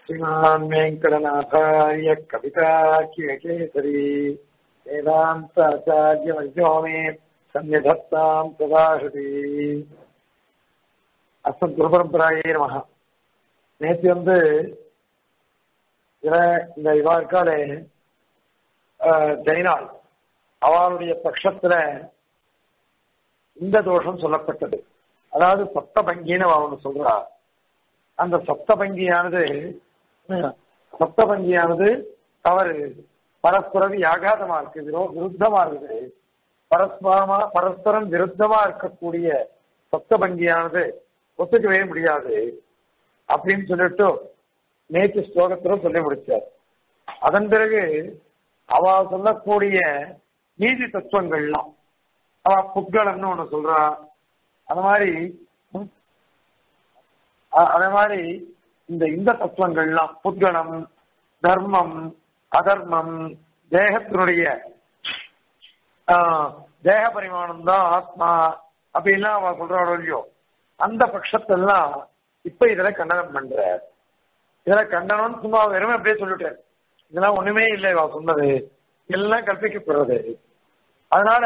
श्रीमान् वेङ्कटनाथार्य कविताख्यकेसरी वेदान्ताचार्यवर्यो मे सन्निधत्ताम् सदाहृति அஸ்மத் குருபரம்பராயே நமக நேற்று வந்து இவ- இந்த இவா இருக்காளே ஆஹ், ஜெயனாள் அவளுடைய பட்சத்துல இந்த தோஷம் சொல்லப்பட்டது அதாவது சப்தபங்கின்னு அவ ஒண்ணு சொல்றா அந்த சப்தபங்கியானது அஹ், சப்தபங்கியானது தவறு பரஸ்பரம் யாகாதமா இருக்கு விரோ விருத்தமா இருக்குது பரஸ்பரமா பரஸ்பரம் விருத்தமா இருக்கக்கூடிய சப்தபங்கியானது ஒத்துக்கவே முடியாது அப்படின்னு சொல்லிட்டு நேற்று ஸ்லோகத்துல சொல்லி முடிச்சார் அதன் பிறகு அவ சொல்லக்கூடிய நீதி தத்துவங்கள்லாம் அவ புட்களம்னு ஒண்ணு சொல்றா அந்த மாதிரி ம், அ- அதே மாதிரி இந்த இந்த தத்துவங்கள்லாம் புட்கணம் தர்மம் அதர்மம் தேகத்தினுடைய ஆஹ், தேக பரிமாணம் தான் ஆத்மா அப்படின்லாம் அவ சொல்றாளோ இல்லையோ அந்த பட்சத்தெல்லாம் இப்ப இதுல கண்டனம் பண்ற இதுல கண்டனம் சும்மா வெறும் அப்படியே சொல்லிட்டார் இதெல்லாம் ஒண்ணுமே இல்லை இவ சொன்னது எல்லாம் கற்பிக்கப்படுறது அதனால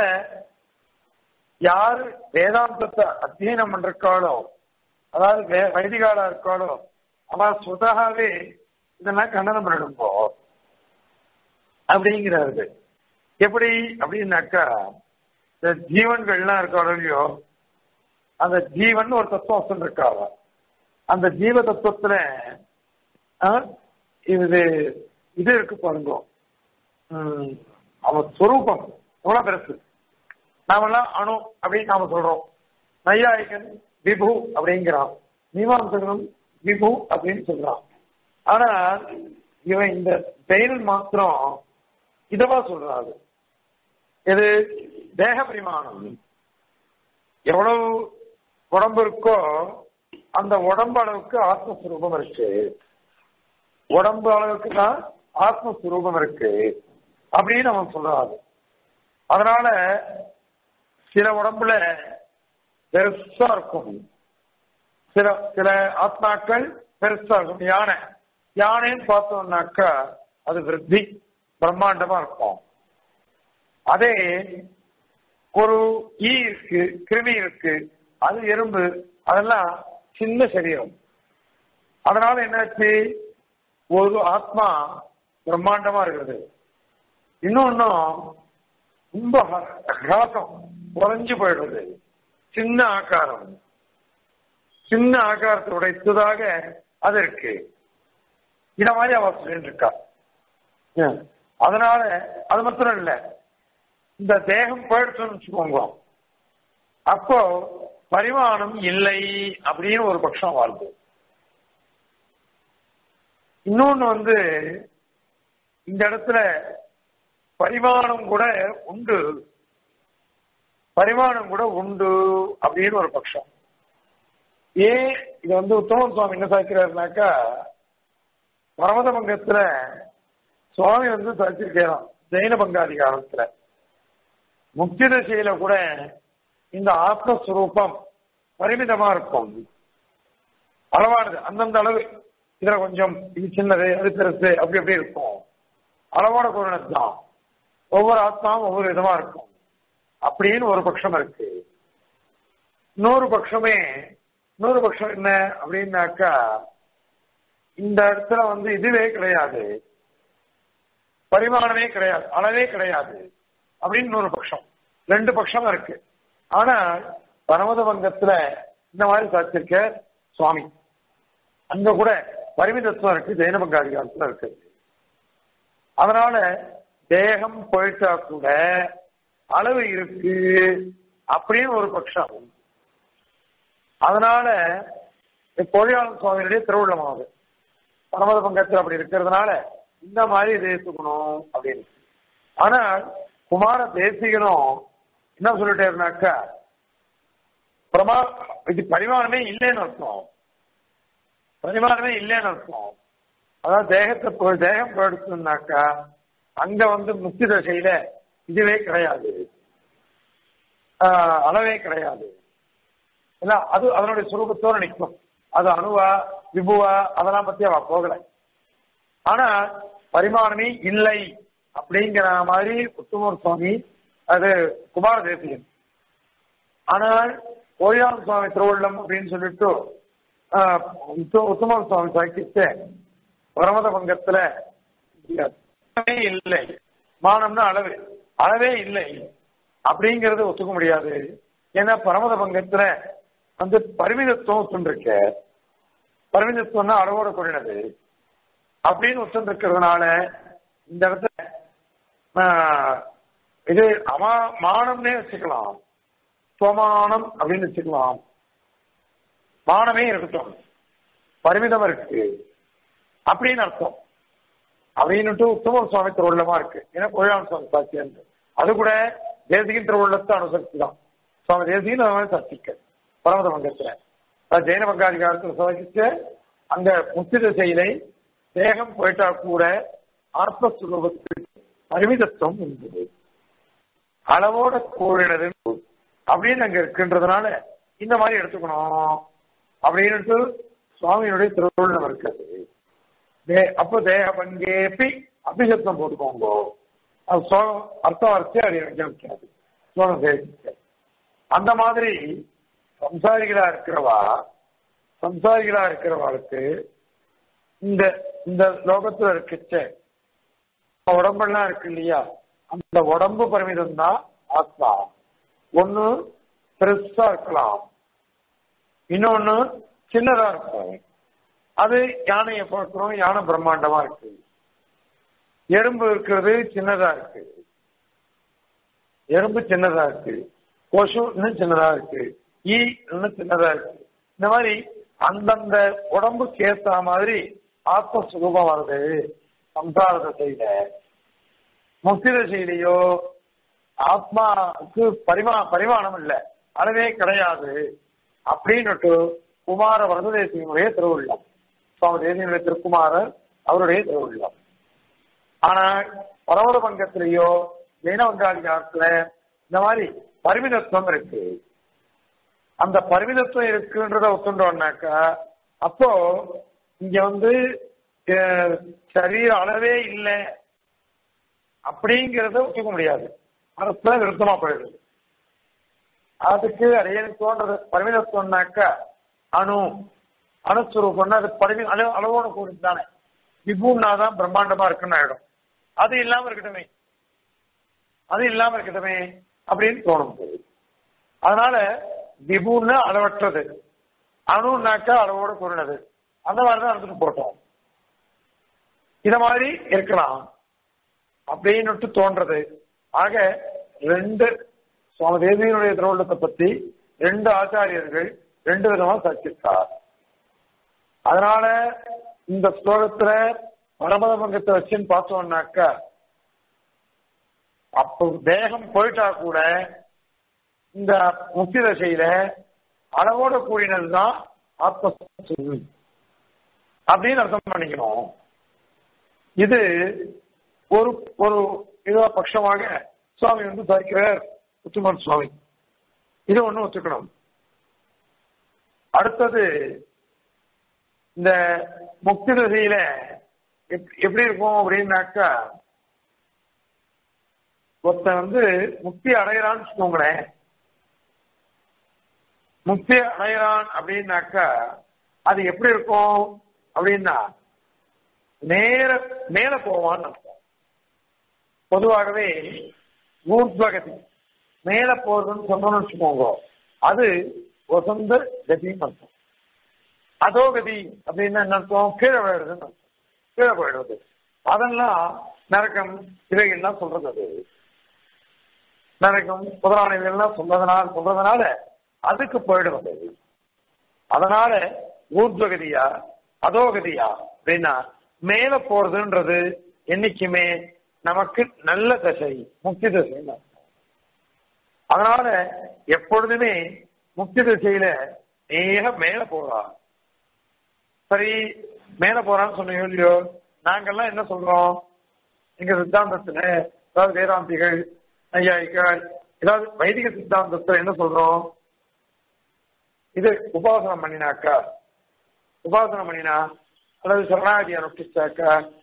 யாரு வேதாந்தத்தை அத்தியனம் பண்றாளோ அதாவது வே- வைதிகாலா இருக்காளோ அவ சுதகாவே இதெல்லாம் கண்டனம் பண்ணிடும்போ அப்படிங்கிறாரு எப்படி அப்படின்னாக்கா இந்த ஜீவன்கள்லாம் இருக்காளோ இல்லையோ அந்த ஜீவன் ஒரு தத்துவம் இருக்காவ அந்த ஜீவ தத்துவத்துல ஆ, இது இது இருக்கு பாருங்க ம், அவன் ஸ்வரூபம் எவ்வளவு பெருசு நாமெல்லாம் அணு அப்படின்னு நாம சொல்றோம் நையாயிகன் விபு அப்படிங்கிறான் மீமாம்சகனும் விபு அப்படின்னு சொல்றான் ஆனா இவன் இந்த செயல் மாத்திரம் இதவா சொல்றாரு இது தேக பரிமாணம் எவ்வளவு உடம்பு இருக்கோ அந்த உடம்பு அளவுக்கு ஆத்மஸ்வரூபம் இருக்கு உடம்பு அளவுக்கு தான் ஆத்மஸ்வரூபம் இருக்கு அப்படின்னு அவன் சொல்றாரு அதனால சில உடம்புல பெருசா இருக்கும் சில சில ஆத்மாக்கள் பெருசா இருக்கும் யானை யானைன்னு பார்த்தோம்னாக்கா அது விருத்தி பிரம்மாண்டமா இருக்கும் அதே ஒரு ஈ இருக்கு கிருமி இருக்கு அது எறும்பு அதெல்லாம் சின்ன சரீரம் அதனால என்னாச்சு ஒரு ஆத்மா பிரம்மாண்டமா இருக்குது இன்னொன்னும் ரொம்ப ஹாசம் குறைஞ்சு போயிடுறது சின்ன ஆகாரம் சின்ன ஆகாரத்தை உடைத்ததாக அது இருக்கு இத மாதிரி அவ சொல்லிட்டு இருக்கா ஏன்? அதனால அது மாத்திரம் இல்ல இந்த தேகம் போயிடுச்சுன்னு வச்சுக்கோங்க அப்போ பரிமாணம் இல்லை அப்படின்னு ஒரு பட்சம் வாழ்வு இன்னொன்னு வந்து இந்த இடத்துல பரிமாணம் கூட உண்டு பரிமாணம் கூட உண்டு அப்படின்னு ஒரு பட்சம் ஏன் இது வந்து உத்தமன் சுவாமி என்ன சாய்க்கிறாருனாக்கா பரமத பங்கத்துல சுவாமி வந்து சாய்ச்சிருக்கிறான் ஜெயின பங்காதிகாரத்துல முக்தி தசையில கூட இந்த ஆத்மஸ்வரூபம் பரிமிதமா இருக்கும் அளவானது அந்தந்த அளவு இதுல கொஞ்சம் இது சின்னது அது பெருசு அப்படி அப்படி இருக்கும் அளவோட குரணம் தான் ஒவ்வொரு ஆத்மாவும் ஒவ்வொரு விதமா இருக்கும் அப்படின்னு ஒரு பட்சம் இருக்கு இன்னொரு பட்சமே இன்னொரு பட்சம் என்ன அப்படின்னாக்கா இந்த இடத்துல வந்து இதுவே கிடையாது பரிமாணமே கிடையாது அளவே கிடையாது அப்படின்னு இன்னொரு பட்சம் ரெண்டு பட்சம் இருக்கு ஆனா பரமத வங்கத்துல இந்த மாதிரி சாத்திருக்க சுவாமி அங்க கூட பரிமிதத்துவம் இருக்கு ஜெயின பங்காதிகாரத்துல இருக்கு அதனால தேகம் போயிட்டா கூட அளவு இருக்கு அப்படின்னு ஒரு பட்சம் அதனால பொழியாளர் சுவாமியுடைய திருவுள்ளமாவது பரமத பங்கத்தில் அப்படி இருக்கிறதுனால இந்த மாதிரி இதை ஏற்றுக்கணும் அப்படின்னு ஆனால் குமார தேசிகனும் என்ன சொல்லிட்டேருனாக்கா பிரமா இது பரிமாணமே இல்லைன்னு அர்த்தம் பரிமாணமே இல்லைன்னு அர்த்தம் அதாவது தேகத்தை போ- தேகம் போயிடுச்சுனாக்கா அங்க வந்து முக்தி தசையில இதுவே கிடையாது ஆஹ், அளவே கிடையாது இல்ல அது அதனுடைய சுரூபத்தோட நிற்கும் அது அணுவா விபுவா அதெல்லாம் பத்தி அவ போகல ஆனா பரிமாணமே இல்லை அப்படிங்கிற மாதிரி உத்தமர் சுவாமி அது குமார தேசியன் ஆனால் கோயான் சுவாமி திருவள்ளம் அப்படின்னு சொல்லிட்டு ஆஹ், உத்த- உத்தமர் சுவாமி சாக்கிட்டு பரமத பங்கத்துல அளவே இல்லை மானம்னா அளவு அளவே இல்லை அப்படிங்கறது ஒத்துக்க முடியாது ஏன்னா பரமத பங்கத்துல வந்து பரிமிதத்துவம் ஒத்துண்டிருக்க பரிமிதத்துவம்னா அளவோட கூடினது அப்படின்னு ஒத்துண்டிருக்கிறதுனால இந்த இடத்துல ஆஹ், இது அமா மானம்னே வச்சுக்கலாம் சுவமானம் அப்படின்னு வச்சுக்கலாம் மானமே இருக்கட்டும் பரிமிதம் இருக்கு அப்படின்னு அர்த்தம் அப்படின்னுட்டு உத்தம சுவாமி திருவுள்ளமா இருக்கு ஏன்னா கோயான் சுவாமி சாட்சியம் அது கூட தேசிகின் திருவுள்ளத்தை அனுசரிச்சு தான் சுவாமி தேசிகின் அந்த மாதிரி சர்ச்சிக்க பரமத மங்கத்துல அது ஜெயின பங்காதிகாரத்தில் சோதிச்சு அங்க முத்தி திசையிலை தேகம் போயிட்டா கூட ஆத்மஸ்வரூபத்துக்கு பரிமிதத்துவம் உண்டு அளவோட கூடினது அப்படின்னு அங்க இருக்கின்றதுனால இந்த மாதிரி எடுத்துக்கணும் அப்படின்னுட்டு சுவாமியினுடைய திருவுள்ளம் இருக்கிறது தே- அப்போ தேக பங்கேப்பி அபிஷப்தம் போட்டுக்கோங்க அது சோகம் அர்த்தம் வரைச்சு அது எனக்கு வைக்காது சோகம் சேவிக்க அந்த மாதிரி சம்சாரிகளா இருக்கிறவா சம்சாரிகளா இருக்கிறவாளுக்கு இந்த இந்த லோகத்துல இருக்கச்ச உடம்பெல்லாம் இருக்கு இல்லையா அந்த உடம்பு பரிமிதம் தான் ஆத்மா ஒண்ணு பெருசா இருக்கலாம் இன்னொன்னு சின்னதா இருக்கும் அது யானையை பார்க்கிறோம் யானை பிரம்மாண்டமா இருக்கு எறும்பு இருக்கிறது சின்னதா இருக்கு எறும்பு சின்னதா இருக்கு கொசு இன்னும் சின்னதா இருக்கு ஈ இன்னும் சின்னதா இருக்கு இந்த மாதிரி அந்தந்த உடம்புக்கு ஏத்த மாதிரி ஆத்ம சுரூபம் வருது சம்சார தசையில முக்தி தசையிலையோ ஆத்மாவுக்கு பரிமா பரிமாணம் இல்லை அளவே கிடையாது அப்படின்னுட்டு குமார வரததேசியனுடைய திருவுள்ளம் சுவாமி தேசியனுடைய திருக்குமாரர் அவருடைய திருவுள்ளம் ஆனா பரவத பங்கத்திலேயோ ஜெயின வங்காளிகாரத்துல இந்த மாதிரி பரிமிதத்துவம் இருக்கு அந்த பரிமிதத்துவம் இருக்குன்றத ஒத்துண்டோம்னாக்கா அப்போ இங்க வந்து அஹ், சரீர அளவே இல்லை அப்படிங்கிறத ஒத்துக்க முடியாது மனசுல விருத்தமா போயிடுது அதுக்கு அடையனுக்கு தோன்றது பரிமிதத்துவம்னாக்கா அணு அணுஸ்வரூபம்னா அது பரிமி அளவு அளவோட கூடியது தானே விபுன்னா தான் பிரம்மாண்டமா இருக்குன்னு ஆயிடும் அது இல்லாம இருக்கட்டுமே அது இல்லாம இருக்கட்டுமே அப்படின்னு தோணும் போது அதனால விபுன்னு அளவற்றது அணுனாக்கா அளவோட கூறினது அந்த மாதிரிதான் நடந்துட்டு போட்டோம் இத மாதிரி இருக்கலாம் அப்படின்னுட்டு தோன்றது ஆக ரெண்டு சுவாமி தேவியினுடைய திருவள்ளத்தை பத்தி ரெண்டு ஆச்சாரியர்கள் ரெண்டு விதமா சர்ச்சிருக்கார் அதனால இந்த ஸ்லோகத்துல பரமத பங்கத்தை வச்சுன்னு பார்த்தோம்னாக்கா அப்போ தேகம் போயிட்டா கூட இந்த முக்தி தசையில அளவோட கூடினதுதான் ஆத்ம அப்படின்னு அர்த்தம் பண்ணிக்கணும் இது ஒரு ஒரு இதா பட்சமாக சுவாமி வந்து தரிக்கிறார் உத்துமன் சுவாமி இது ஒண்ணு ஒத்துக்கணும் அடுத்தது இந்த முக்தி திசையில எப்- எப்படி இருக்கும் அப்படின்னாக்கா ஒருத்தன் வந்து முக்தி அடையறான்னு வச்சுக்கோங்களேன் முக்தி அடையறான் அப்படின்னாக்கா அது எப்படி இருக்கும் அப்படின்னா நேர மேல போவான்னு அர்த்தம் பொதுவாகவே ஊர்த்வகதி மேல போறதுன்னு சொன்னோம்னு வச்சுக்கோங்க அது வசந்த கதின்னு அர்த்தம் அதோ கதி அப்படின்னா என்ன அர்த்தம் கீழே விழுறதுன்னு அர்த்தம் கீழே போயிடுவது அதெல்லாம் நரக்கம் இவைகள்லாம் சொல்றது அது நரக்கம் புதராணைகள்லாம் சொல்றதுனால சொல்றதுனால அதுக்கு போயிடுவது அதனால ஊர்த்வகதியா அதோகதியா அப்படின்னா மேல போறதுன்றது என்னைக்குமே நமக்கு நல்ல தசை முக்தி தசைன்னு அர்த்தம். அதனால எப்பொழுதுமே முக்தி திசையில நேர மேல போறா சரி மேல போறான்னு சொன்னீங்க இல்லையோ நாங்கெல்லாம் என்ன சொல்றோம் எங்க சித்தாந்தத்துல அதாவது வேதாந்திகள் ஐயாயிகள் ஏதாவது வைதிக சித்தாந்தத்துல என்ன சொல்றோம் இது உபாசனம் பண்ணினாக்கா உபாசனம் பண்ணினா அல்லது சரணாகதி அனுஷ்டிச்சாக்கா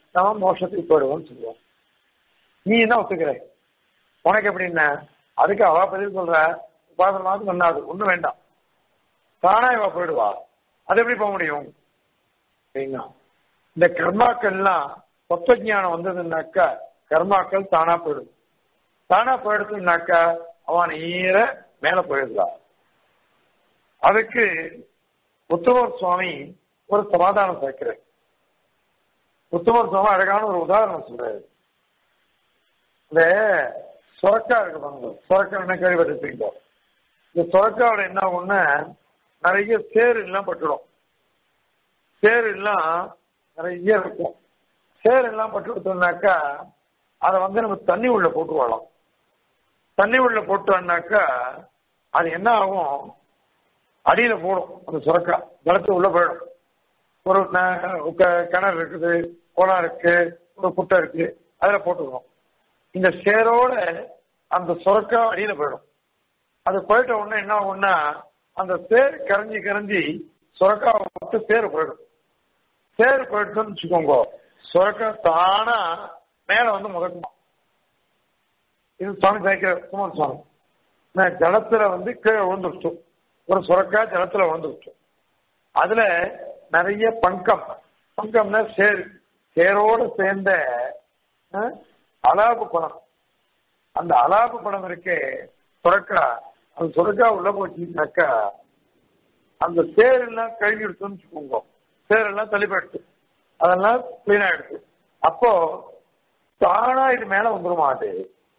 நம்ம மோட்சத்துக்கு போயிடுவோம்னு சொல்லுவோம் நீ என்ன ஒத்துக்கிற உனக்கு எப்படின்னா அதுக்கு அவ பதில் சொல்ற உபாசனமாவது பண்ணாது ஒண்ணும் வேண்டாம் தானா இவ போயிடுவா அது எப்படி போக முடியும் சரிங்களா இந்த கர்மாக்கள்லாம் தத்துவ ஞானம் வந்ததுன்னாக்கா கர்மாக்கள் தானா போயிடும் தானா போயிடுச்சுனாக்கா அவன் நேர மேல போயிடுதா அதுக்கு உத்தமர் சுவாமி ஒரு சமாதானம் சேர்க்கிறார் உத்தமர் சுவாமி அழகான ஒரு உதாரணம் சொல்றாரு இந்த சுரக்கா இருக்கு பாருங்க சுரக்கா என்ன கேள்விப்பட்டிருப்பீங்க இந்த சுரக்காவோட என்ன ஆகும்னா நிறைய சேரு எல்லாம் பட்டுடும் சேரு எல்லாம் நிறைய இருக்கும் சேரு எல்லாம் பட்டு கொடுத்தோம்னாக்கா அதை வந்து நம்ம தண்ணி உள்ள போட்டு வாழலாம் தண்ணி உள்ள போட்டோம்னாக்கா அது என்ன ஆகும் அடியில போடும் அந்த சுரக்கா ஜலத்து உள்ள போயிடும் ஒரு ந- க- கிணறு இருக்குது குளம் இருக்கு ஒரு குட்டை இருக்கு அதுல போட்டுருவோம் இந்த சேரோட அந்த சுரக்கா அடியில போயிடும் அது போயிட்ட உடனே என்ன ஆகும்னா அந்த சேர் கரைஞ்சி கரைஞ்சி சுரக்காவை விட்டு சேரு போயிடும் சேரு போயிடுச்சுன்னு வச்சுக்கோங்க சுரக்கா தானா மேல வந்து முதக்குமா இது சுவாமி சாய்க்கிற குமார் சுவாமி நான் ஜலத்துல வந்து கீழே விழுந்துருச்சு ஒரு சுரக்கா ஜலத்துல விழுந்துருச்சு அதுல நிறைய பங்கம் பங்கம்னா சேர் சேரோட சேர்ந்த அஹ், அலாபு பணம் அந்த அலாபு பணம் இருக்கே சுரக்கா அந்த சுரக்கா உள்ள போச்சுனாக்கா அந்த சேர் எல்லாம் கழுவி எடுத்துன்னு வச்சுக்கோங்க சேர் எல்லாம் தள்ளி போயிடுச்சு அதெல்லாம் கிளீன் ஆயிடுச்சு அப்போ தானா இது மேல வந்துருமா அது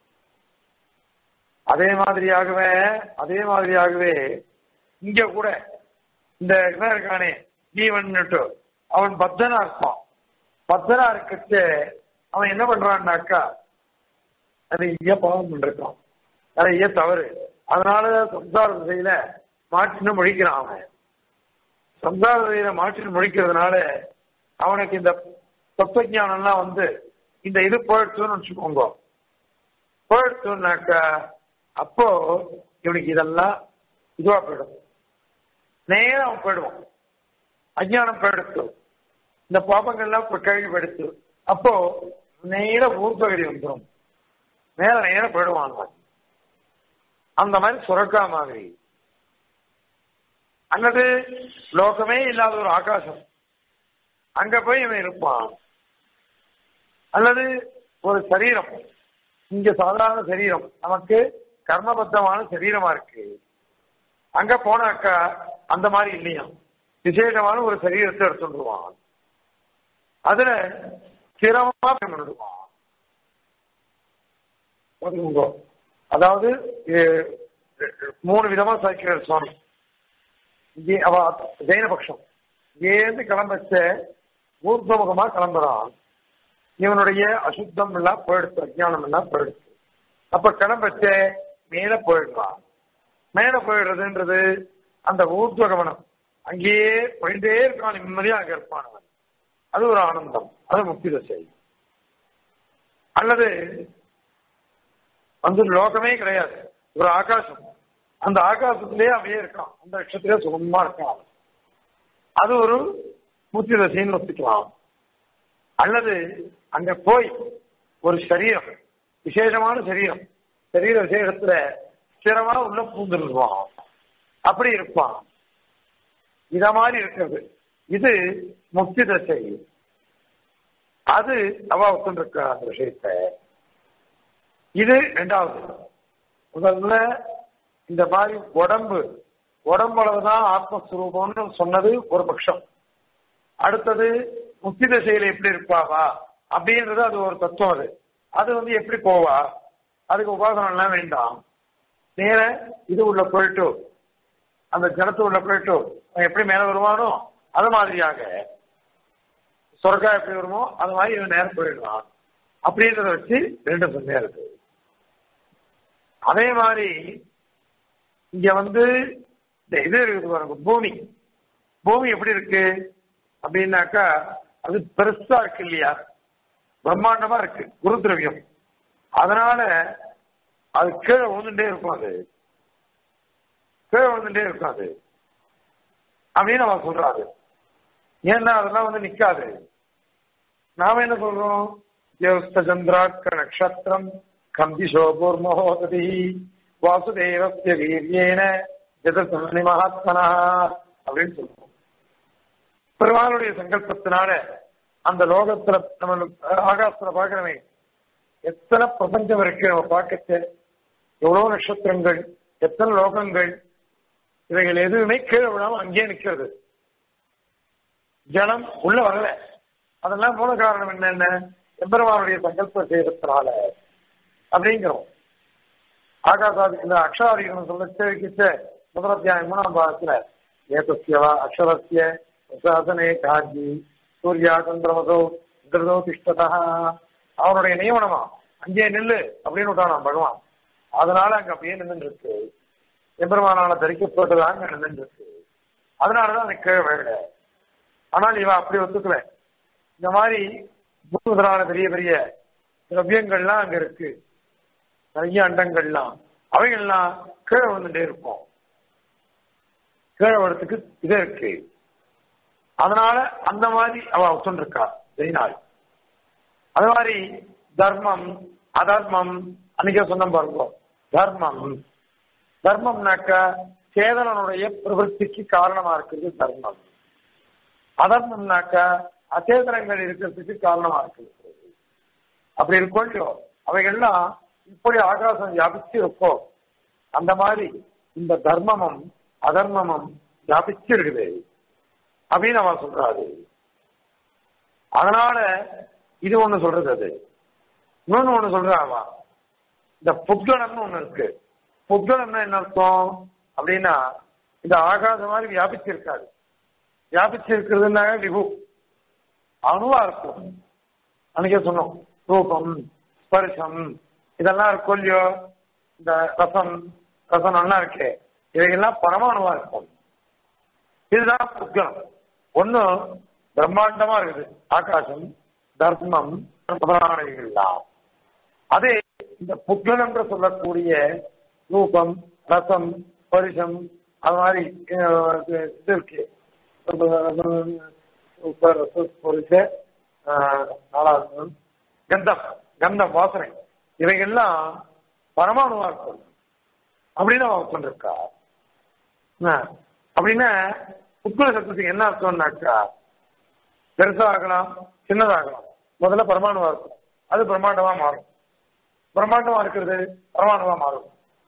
அதே மாதிரியாகவே அதே மாதிரியாகவே இங்க கூட இந்த இவன் இருக்கானே ஜீவன்னுட்டு அவன் பக்தனா இருப்பான் பக்தனா இருக்கச்சு அவன் என்ன பண்றான்னாக்கா நிறைய பாவம் பண்ணிருக்கான் நிறைய தவறு அதனால சம்சார திசையில மாற்றின்னு முழிக்கிறான் அவன் சம்சார திசையில மாற்றின்னு முழிக்கிறதுனால அவனுக்கு இந்த தத்துவஞானம்லாம் வந்து இந்த இது போயிடுச்சுன்னு வச்சுக்கோங்க போயிடுச்சுன்னாக்கா அப்போ இவனுக்கு இதெல்லாம் இதுவா போயிடும் நேரம் அவன் போயிடுவான் அஞ்ஞானம் போயிடுச்சு இந்த பாப்பங்கள்லாம் இப்ப கழுவி போயிடுச்சு அப்போ நேர ஊர்பகடி வந்துடும் நேர நேர போயிடுவான் அவன். அந்த மாதிரி சுரக்கா மாதிரி அல்லது லோகமே இல்லாத ஒரு ஆகாசம் அங்க போய் இவன் இருப்பான் அல்லது ஒரு சரீரம் இங்க சாதாரண சரீரம் நமக்கு கர்மபத்தமான சரீரமா இருக்கு அங்க போனாக்கா அந்த மாதிரி இல்லையா விசேஷமான ஒரு சரீரத்தை எடுத்துடுவான் அதுல ஸ்திரமா பண்ணிடுவான் பாத்துக்கோங்க. அதாவது எ- மூணு விதமா சாய்க்கிறார் சுவாமி இங்கே அவ ஜெயினபக்ஷம் இங்கேருந்து கிளம்பச்ச ஊர்தமுகமா கிளம்புறான் இவனுடைய அசுத்தம் எல்லாம் போயிடுச்சு அஜ்ஞானம் எல்லாம் போயிடுச்சு அப்ப கிளம்பச்ச மேல போயிடுறான் மேல போயிடுறதுன்றது அந்த ஊர்துவ கவனம் அங்கேயே போயிட்டே இருக்கான் நிம்மதியா அங்க இருப்பான் அவன். அது ஒரு ஆனந்தம் அது முக்தி தசை அல்லது வந்து லோகமே கிடையாது ஒரு ஆகாசம் அந்த ஆகாசத்திலேயே அப்படியே இருக்கான் அந்த லட்சத்திலே சுகமா இருக்கான் அவன். அது ஒரு முக்தி தசைன்னு ஒத்துக்கலாம் அல்லது அங்க போய் ஒரு சரீரம் விசேஷமான சரீரம் சரீர விசேஷத்துல ஸ்திரமா உள்ள பூந்துருவான் அப்படி இருப்பான் இத மாதிரி இருக்கிறது இது முக்தி தசை அது அவ ஒத்துருக்க அந்த விஷயத்த இது ரெண்டாவது முதல்ல இந்த மாதிரி உடம்பு உடம்பளவுதான் ஆத்மஸ்வரூபம்னு சொன்னது ஒரு பட்சம் அடுத்தது முக்தி திசையில எப்படி இருப்பாவா அப்படின்றது அது ஒரு தத்துவம் அது அது வந்து எப்படி போவா அதுக்கு உபாசனம் எல்லாம் வேண்டாம் நேர இது உள்ள போயிட்டு அந்த ஜனத்து உள்ள போயிட்டு அவன் எப்படி மேல வருவானோ அது மாதிரியாக சொர்க்கா எப்படி வருமோ அது மாதிரி இவன் நேரம் போயிடுவான் அப்படின்றத வச்சு ரெண்டு சந்தேகம் இருக்கு அதே மாதிரி இங்க வந்து இந்த இது இருக்குது பாருங்க பூமி பூமி எப்படி இருக்கு அப்படின்னாக்கா அது பெருசா இருக்கு இல்லையா பிரம்மாண்டமா இருக்கு குரு திரவியம் அதனால அது கீழே விழுந்துட்டே இருக்கும் அது கீழே விழுந்துட்டே இருக்கும் அது அப்படின்னு அவன் சொல்றாரு ஏன்னா அதெல்லாம் வந்து நிக்காது நாம என்ன சொல்றோம் சந்திராக்க நட்சத்திரம் கம்பிஷோபூர் மகோததி வாசுதேவஸ்ய வீரியேன ஜெதசனி மகாத்மனா அப்படின்னு சொல்றோம் பெருமாளுடைய சங்கல்பத்தினால அந்த லோகத்துல நம்ம ஆகாசத்துல பாக்குறமே எத்தனை பிரபஞ்சம் இருக்கு நம்ம பார்க்கச்சு எவ்வளவு நட்சத்திரங்கள் எத்தனை லோகங்கள் இவைகள் எதுவுமே கீழே விழாம அங்கேயே நிக்கிறது ஜலம் உள்ள வரல அதெல்லாம் மூல காரணம் என்னென்ன எம்பெருமானுடைய சங்கல்ப செய்யறதுனால அப்படிங்கிறோம் ஆகாசாதி இந்த அக்ஷராதிகம் சொல்ல சேவிக்கிச்ச முதலத்தியாயம் மூணாம் பாகத்துல ஏதஸ்யவா அக்ஷரஸ்ய சாசனே காஞ்சி சூர்யா சந்திரமதோ கிருதோ திஷ்டதா அவனுடைய நியமனமா அங்கே நில்லு அப்படின்னு விட்டானாம் பகவான் அதனால அங்க அப்படியே நின்று இருக்கு எம்பெருமானால தரிக்கப்பட்டதாக அங்க நின்று இருக்கு அதனாலதான் எனக்கு கீழே விழல ஆனால் இவன் அப்படி ஒத்துக்கல இந்த மாதிரி முதலான பெரிய பெரிய திரவியங்கள்லாம் அங்க இருக்கு நிறைய அண்டங்கள்லாம் அவைகள்லாம் கீழே வந்துட்டே இருக்கும் கீழே வரத்துக்கு இது இருக்கு அதனால அந்த மாதிரி அவ ஒத்துருக்கா தெரிநாள் அது மாதிரி தர்மம் அதர்மம் அன்னைக்கே சொன்ன பாருங்க தர்மம் தர்மம்னாக்கா சேதனனுடைய பிரவൃத்திக்கு காரணமா இருக்கிறது தர்மம் அதர்மம்னாக்கா அச்சேதனங்கள் இருக்கிறதுக்கு காரணமா இருக்கிறது அப்படி இருக்கோ அவைகள்லாம் இப்படி ஆகாசம் வியாபிச்சு இருக்கோ அந்த மாதிரி இந்த தர்மமும் அதர்மமும் வியாபிச்சு இருக்குது அப்படின்னு அவன் சொல்றாரு அதனால இது ஒண்ணு சொல்றது அது இன்னொன்னு ஒண்ணு சொல்றா அவன் இந்த புத்கலம்னு ஒண்ணு இருக்கு புத்கலம்னா என்ன அர்த்தம் அப்படின்னா இந்த ஆகாசம் மாதிரி வியாபிச்சு இருக்காது வியாபிச்சு இருக்கிறதுனாக விபு அணுவா இருக்கும் அன்னைக்கே சொன்னோம் ரூபம் ஸ்பர்ஷம் இதெல்லாம் இருக்கும் இல்லையோ இந்த ரசம் ரசனம்லாம் இருக்கு இவைகள்லாம் பரமாணுவா இருக்கும் இதுதான் புத்கலம் ஒண்ணு பிரம்மாண்டமா இருக்குது ஆகாசம் தர்மம் முதலானவைகள்லாம் அதே இந்த புத்கலம் என்று சொல்லக்கூடிய ரூபம் ரசம் பரிசம் அது மாதிரி இது இருக்கு பொரிச நாலாவது கந்தம் கந்தம் வாசனை இவைகள்லாம் பரமாணுவா இருக்கும் அப்படின்னு அவன் சொல்லிருக்கா அப்படின்னா உட்குல சத்தத்துக்கு என்ன அர்த்தம்னாக்கா பெருசாகலாம் சின்னதாகலாம் முதல்ல பிரமாணமா இருக்கும் அது பிரம்மாண்டமா மாறும் பிரம்மாண்டமா இருக்கிறது பிரமாணமா மாறும்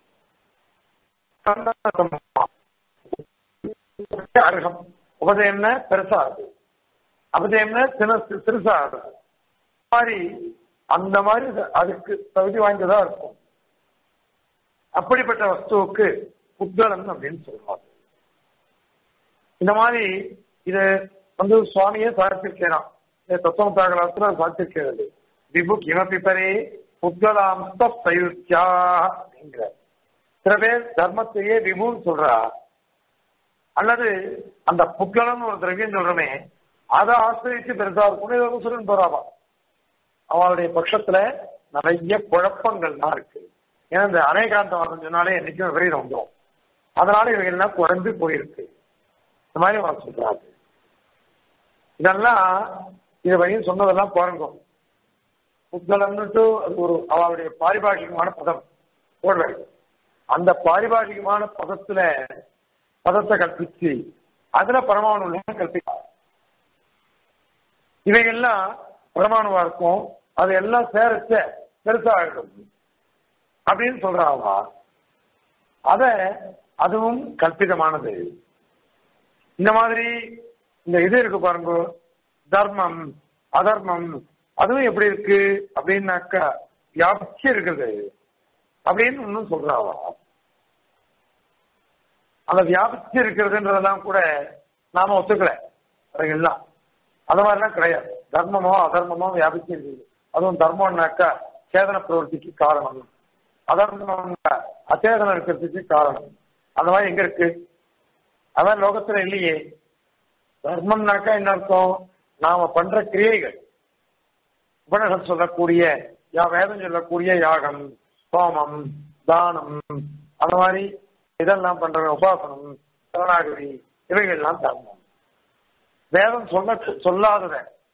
அருகம் உபதயம்னா பெருசா இருக்கு அபதயம்னா சின்ன சிறுசா இருக்கும் மாதிரி அந்த மாதிரி அதுக்கு தகுதி வாய்ந்ததா இருக்கும் அப்படிப்பட்ட வஸ்துவுக்கு புத்தளம் அப்படின்னு சொல்லுவாங்க இந்த மாதிரி இது வந்து சுவாமியே சாதிச்சிருக்கிறான் தத்துவத்தாகலத்துல சாதிச்சிருக்கிறது விபு கிமபி பரே புத்கலாம்ஸ்த சயுத்தியா அப்படிங்கிற சில பேர் தர்மத்தையே விபுன்னு சொல்றா அல்லது அந்த புத்கலம்னு ஒரு திரவியம் சொல்றமே அதை ஆசிரியச்சு பெருசா இருக்கும் சொல்லு போறாவா அவளுடைய பட்சத்துல நிறைய குழப்பங்கள்லாம் இருக்கு ஏன்னா இந்த அநேகாந்தம் சொன்னாலே என்னைக்கும் விபரீதம் வந்துடும் அதனால இவைகள்லாம் குறைஞ்சு போயிருக்கு இந்த மாதிரி அவன் சொல்றாரு இதெல்லாம் இது வரையும் சொன்னதெல்லாம் பாருங்க புத்தளம்னுட்டு அது ஒரு அவளுடைய பாரிபாஷிகமான பதம் போடுறாரு அந்த பாரிபாஷிகமான பதத்துல பதத்தை கற்பிச்சு அதுல பரமாணு கற்பிப்பார் இவைகள்லாம் பரமாணுவா இருக்கும் அது எல்லாம் சேரச்ச பெருசாகிடும் அப்படின்னு சொல்றாவா அத அதுவும் கற்பிதமானது இந்த மாதிரி இந்த இது இருக்கு பாருங்க தர்மம் அதர்மம் அதுவும் எப்படி இருக்கு அப்படின்னாக்கா வியாபிச்சு இருக்குது அப்படின்னு ஒன்னும் சொல்றாவா அந்த வியாபிச்சு இருக்கிறதுன்றதெல்லாம் கூட நாம ஒத்துக்கல எல்லாம் அந்த மாதிரிலாம் கிடையாது தர்மமோ அதர்மமோ வியாபிச்சு இருக்குது அதுவும் தர்மம்னாக்கா சேதன பிரவர்த்திக்கு காரணம் அதர்மம்னா அச்சேதனம் இருக்கிறதுக்கு காரணம் அந்த மாதிரி எங்க இருக்கு அதான் லோகத்துல இல்லையே தர்மம்னாக்கா என்ன அர்த்தம் நாம பண்ற கிரியைகள் உபனிஷத் சொல்லக்கூடிய யா வேதம் சொல்லக்கூடிய யாகம் சோமம் தானம் அந்த மாதிரி இதெல்லாம் பண்ற உபாசனம் சரணாகதி இவைகள்லாம் தர்மம் வேதம் சொல்ல சொல்லாதத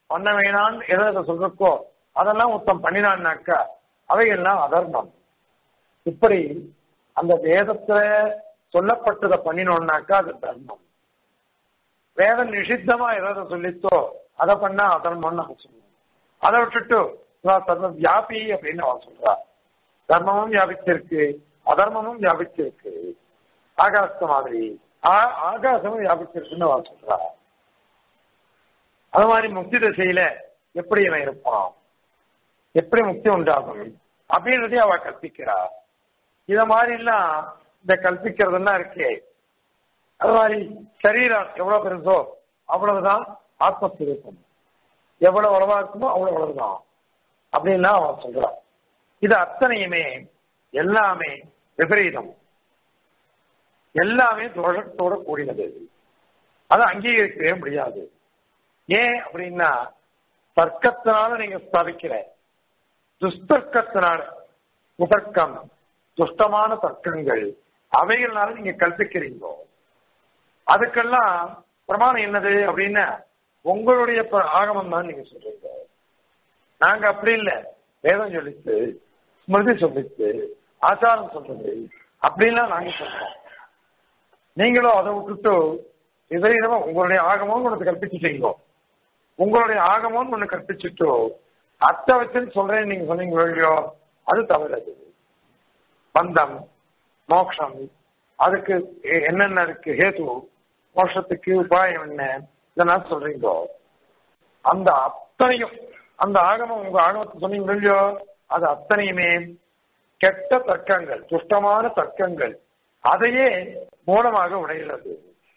பண்ண வேணான்னு எதை எதை சொல்றக்கோ அதெல்லாம் ஒருத்தன் பண்ணினான்னாக்கா அவைகள்லாம் அதர்மம் இப்படி அந்த வேதத்துல சொல்லப்பட்டதை பண்ணினோம்னாக்கா அது தர்மம் வேதம் நிஷித்தமா எதை சொல்லித்தோ அதை பண்ணா அதர்மம்னு அவன் சொல்லுவான் அதை விட்டுட்டு தர்ம வியாபி அப்படின்னு அவன் சொல்றா தர்மமும் வியாபிச்சிருக்கு அதர்மமும் வியாபிச்சிருக்கு ஆகாச மாதிரி ஆகாசமும் வியாபிச்சிருக்குன்னு அவன் சொல்றா அது மாதிரி முக்தி திசையில எப்படி இவன் இருப்பான் எப்படி முக்தி உண்டாகும் அப்படின்றதே அவ கற்பிக்கிறா இத மாதிரி எல்லாம் இந்த கல்பிக்கிறதெல்லாம் இருக்கே அது மாதிரி சரீரம் எவ்வளவு பெருசோ அவ்வளவுதான் ஆத்மஸ்வரூபம் எவ்வளவு உழவா இருக்குமோ அவ்வளவு உழவுதான் அப்படின்னா அவன் சொல்றான் இது அத்தனையுமே எல்லாமே விபரீதம் எல்லாமே தோஷத்தோட கூடினது அதை அங்கீகரிக்கவே முடியாது ஏன் அப்படின்னா தர்க்கத்தினால நீங்க ஸ்தாபிக்கிற துஷ்தர்க்கத்தினால உதர்க்கம் துஷ்டமான தர்க்கங்கள் அவைகள்னால நீங்க கற்பிக்கிறீங்க அதுக்கெல்லாம் பிரமாணம் என்னது அப்படின்னா உங்களுடைய ஆகமம் தான் நீங்க சொல்றீங்க நாங்க அப்படி இல்லை வேதம் சொல்லிச்சு ஸ்மிருதி சொல்லிச்சு ஆச்சாரம் சொல்றது அப்படின்லாம் நாங்க சொல்றோம் நீங்களும் அதை விட்டுட்டு விபரீதமா உங்களுடைய ஆகமம் ஒன்று கற்பிச்சு செய்யும் உங்களுடைய ஆகமம்னு ஒண்ணு கற்பிச்சுட்டோ அத்தை வச்சுன்னு சொல்றேன்னு நீங்க சொன்னீங்க இல்லையோ அது தவறு அது பந்தம் மோக்ஷம் அதுக்கு என்னென்ன இருக்கு ஹேது மோட்சத்துக்கு உபாயம் என்ன இதெல்லாம் சொல்றீங்க அந்த அத்தனையும் அந்த ஆகமம் உங்க ஆகமத்தை சொன்னீங்க இல்லையோ அது அத்தனையுமே கெட்ட தர்க்கங்கள் துஷ்டமான தர்க்கங்கள் அதையே மூலமாக உடைகிறது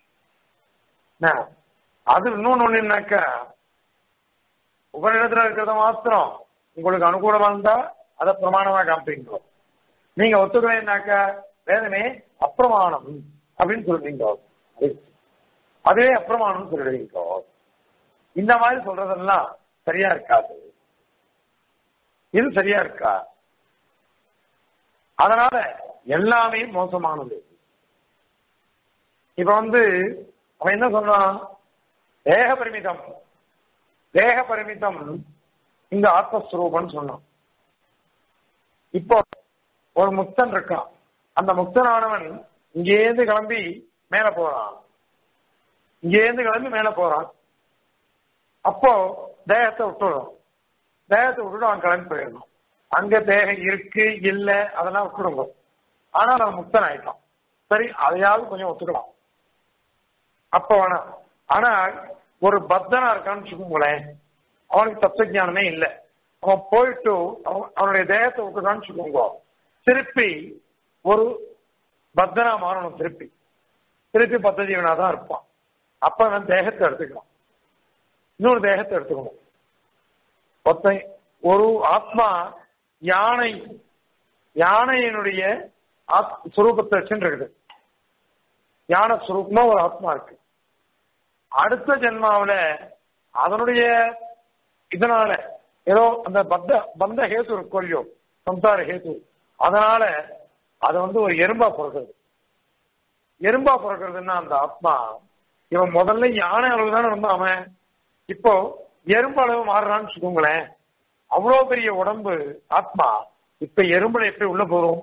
அது இன்னொன்னு ஒண்ணுனாக்கா உபநிடத்துல இருக்கிறத மாத்திரம் உங்களுக்கு அனுகூலமா இருந்தா அதை பிரமாணமா காமிப்பீங்க நீங்க ஒத்துக்கலைன்னாக்கா வேதமே அப்பிரமாணம் அப்படின்னு சொல்றீங்க அதுவே அப்பிரமாணம் சொல்றீங்க இந்த மாதிரி சொல்றதெல்லாம் சரியா இருக்காது இது சரியா இருக்கா அதனால எல்லாமே மோசமானது இப்ப வந்து அவன் என்ன சொன்னான் தேக பரிமிதம் தேக பரிமிதம் இந்த ஆத்மஸ்வரூபம் சொன்னான் இப்போ ஒரு முக்தன் இருக்கான் அந்த முக்தனானவன் இங்கேருந்து கிளம்பி மேல போறான் இங்கேருந்து கிளம்பி மேல போறான் அப்போ தேகத்தை விட்டுடும் தேகத்தை விட்டுட்டு அவன் கிளம்பி போயிடணும் அங்க தேகம் இருக்கு இல்ல அதெல்லாம் விட்டுடுங்க ஆனா அவன் முக்தன் ஆயிட்டான் சரி அதையாவது கொஞ்சம் ஒத்துக்கலாம் அப்ப வேணாம் ஆனா ஒரு பக்தனா இருக்கான்னு வச்சுக்கோங்களேன் அவனுக்கு தத்துவ இல்லை அவன் போயிட்டு அவனுடைய தேகத்தை விட்டுட்டான்னு வச்சுக்கோங்க திருப்பி ஒரு பக்தனா மாறணும் திருப்பி திருப்பி பத்த ஜீவனா தான் இருப்பான் அப்ப அவன் தேகத்தை எடுத்துக்கலாம் இன்னொரு தேகத்தை எடுத்துக்கணும் ஒத்த ஒரு ஆத்மா யானை யானையினுடைய சுரூபத்தை வச்சுருக்குது யானை சுரூபமா ஒரு ஆத்மா இருக்கு அடுத்த ஜென்மாவில அதனுடைய இதனால ஏதோ அந்த பத்த பந்த ஹேத்து இருக்கும் இல்லையோ சம்சார ஹேத்து அதனால அது வந்து ஒரு எறும்பா பிறக்கிறது எறும்பா பிறக்கிறதுன்னா அந்த ஆத்மா இவன் முதல்ல யானை அளவு தானே இருந்தான் அவன் இப்போ எறும்பு அளவு மாறுறான்னு வச்சுக்கோங்களேன் அவ்வளவு பெரிய உடம்பு ஆத்மா இப்ப எறும்புல எப்படி உள்ள போறோம்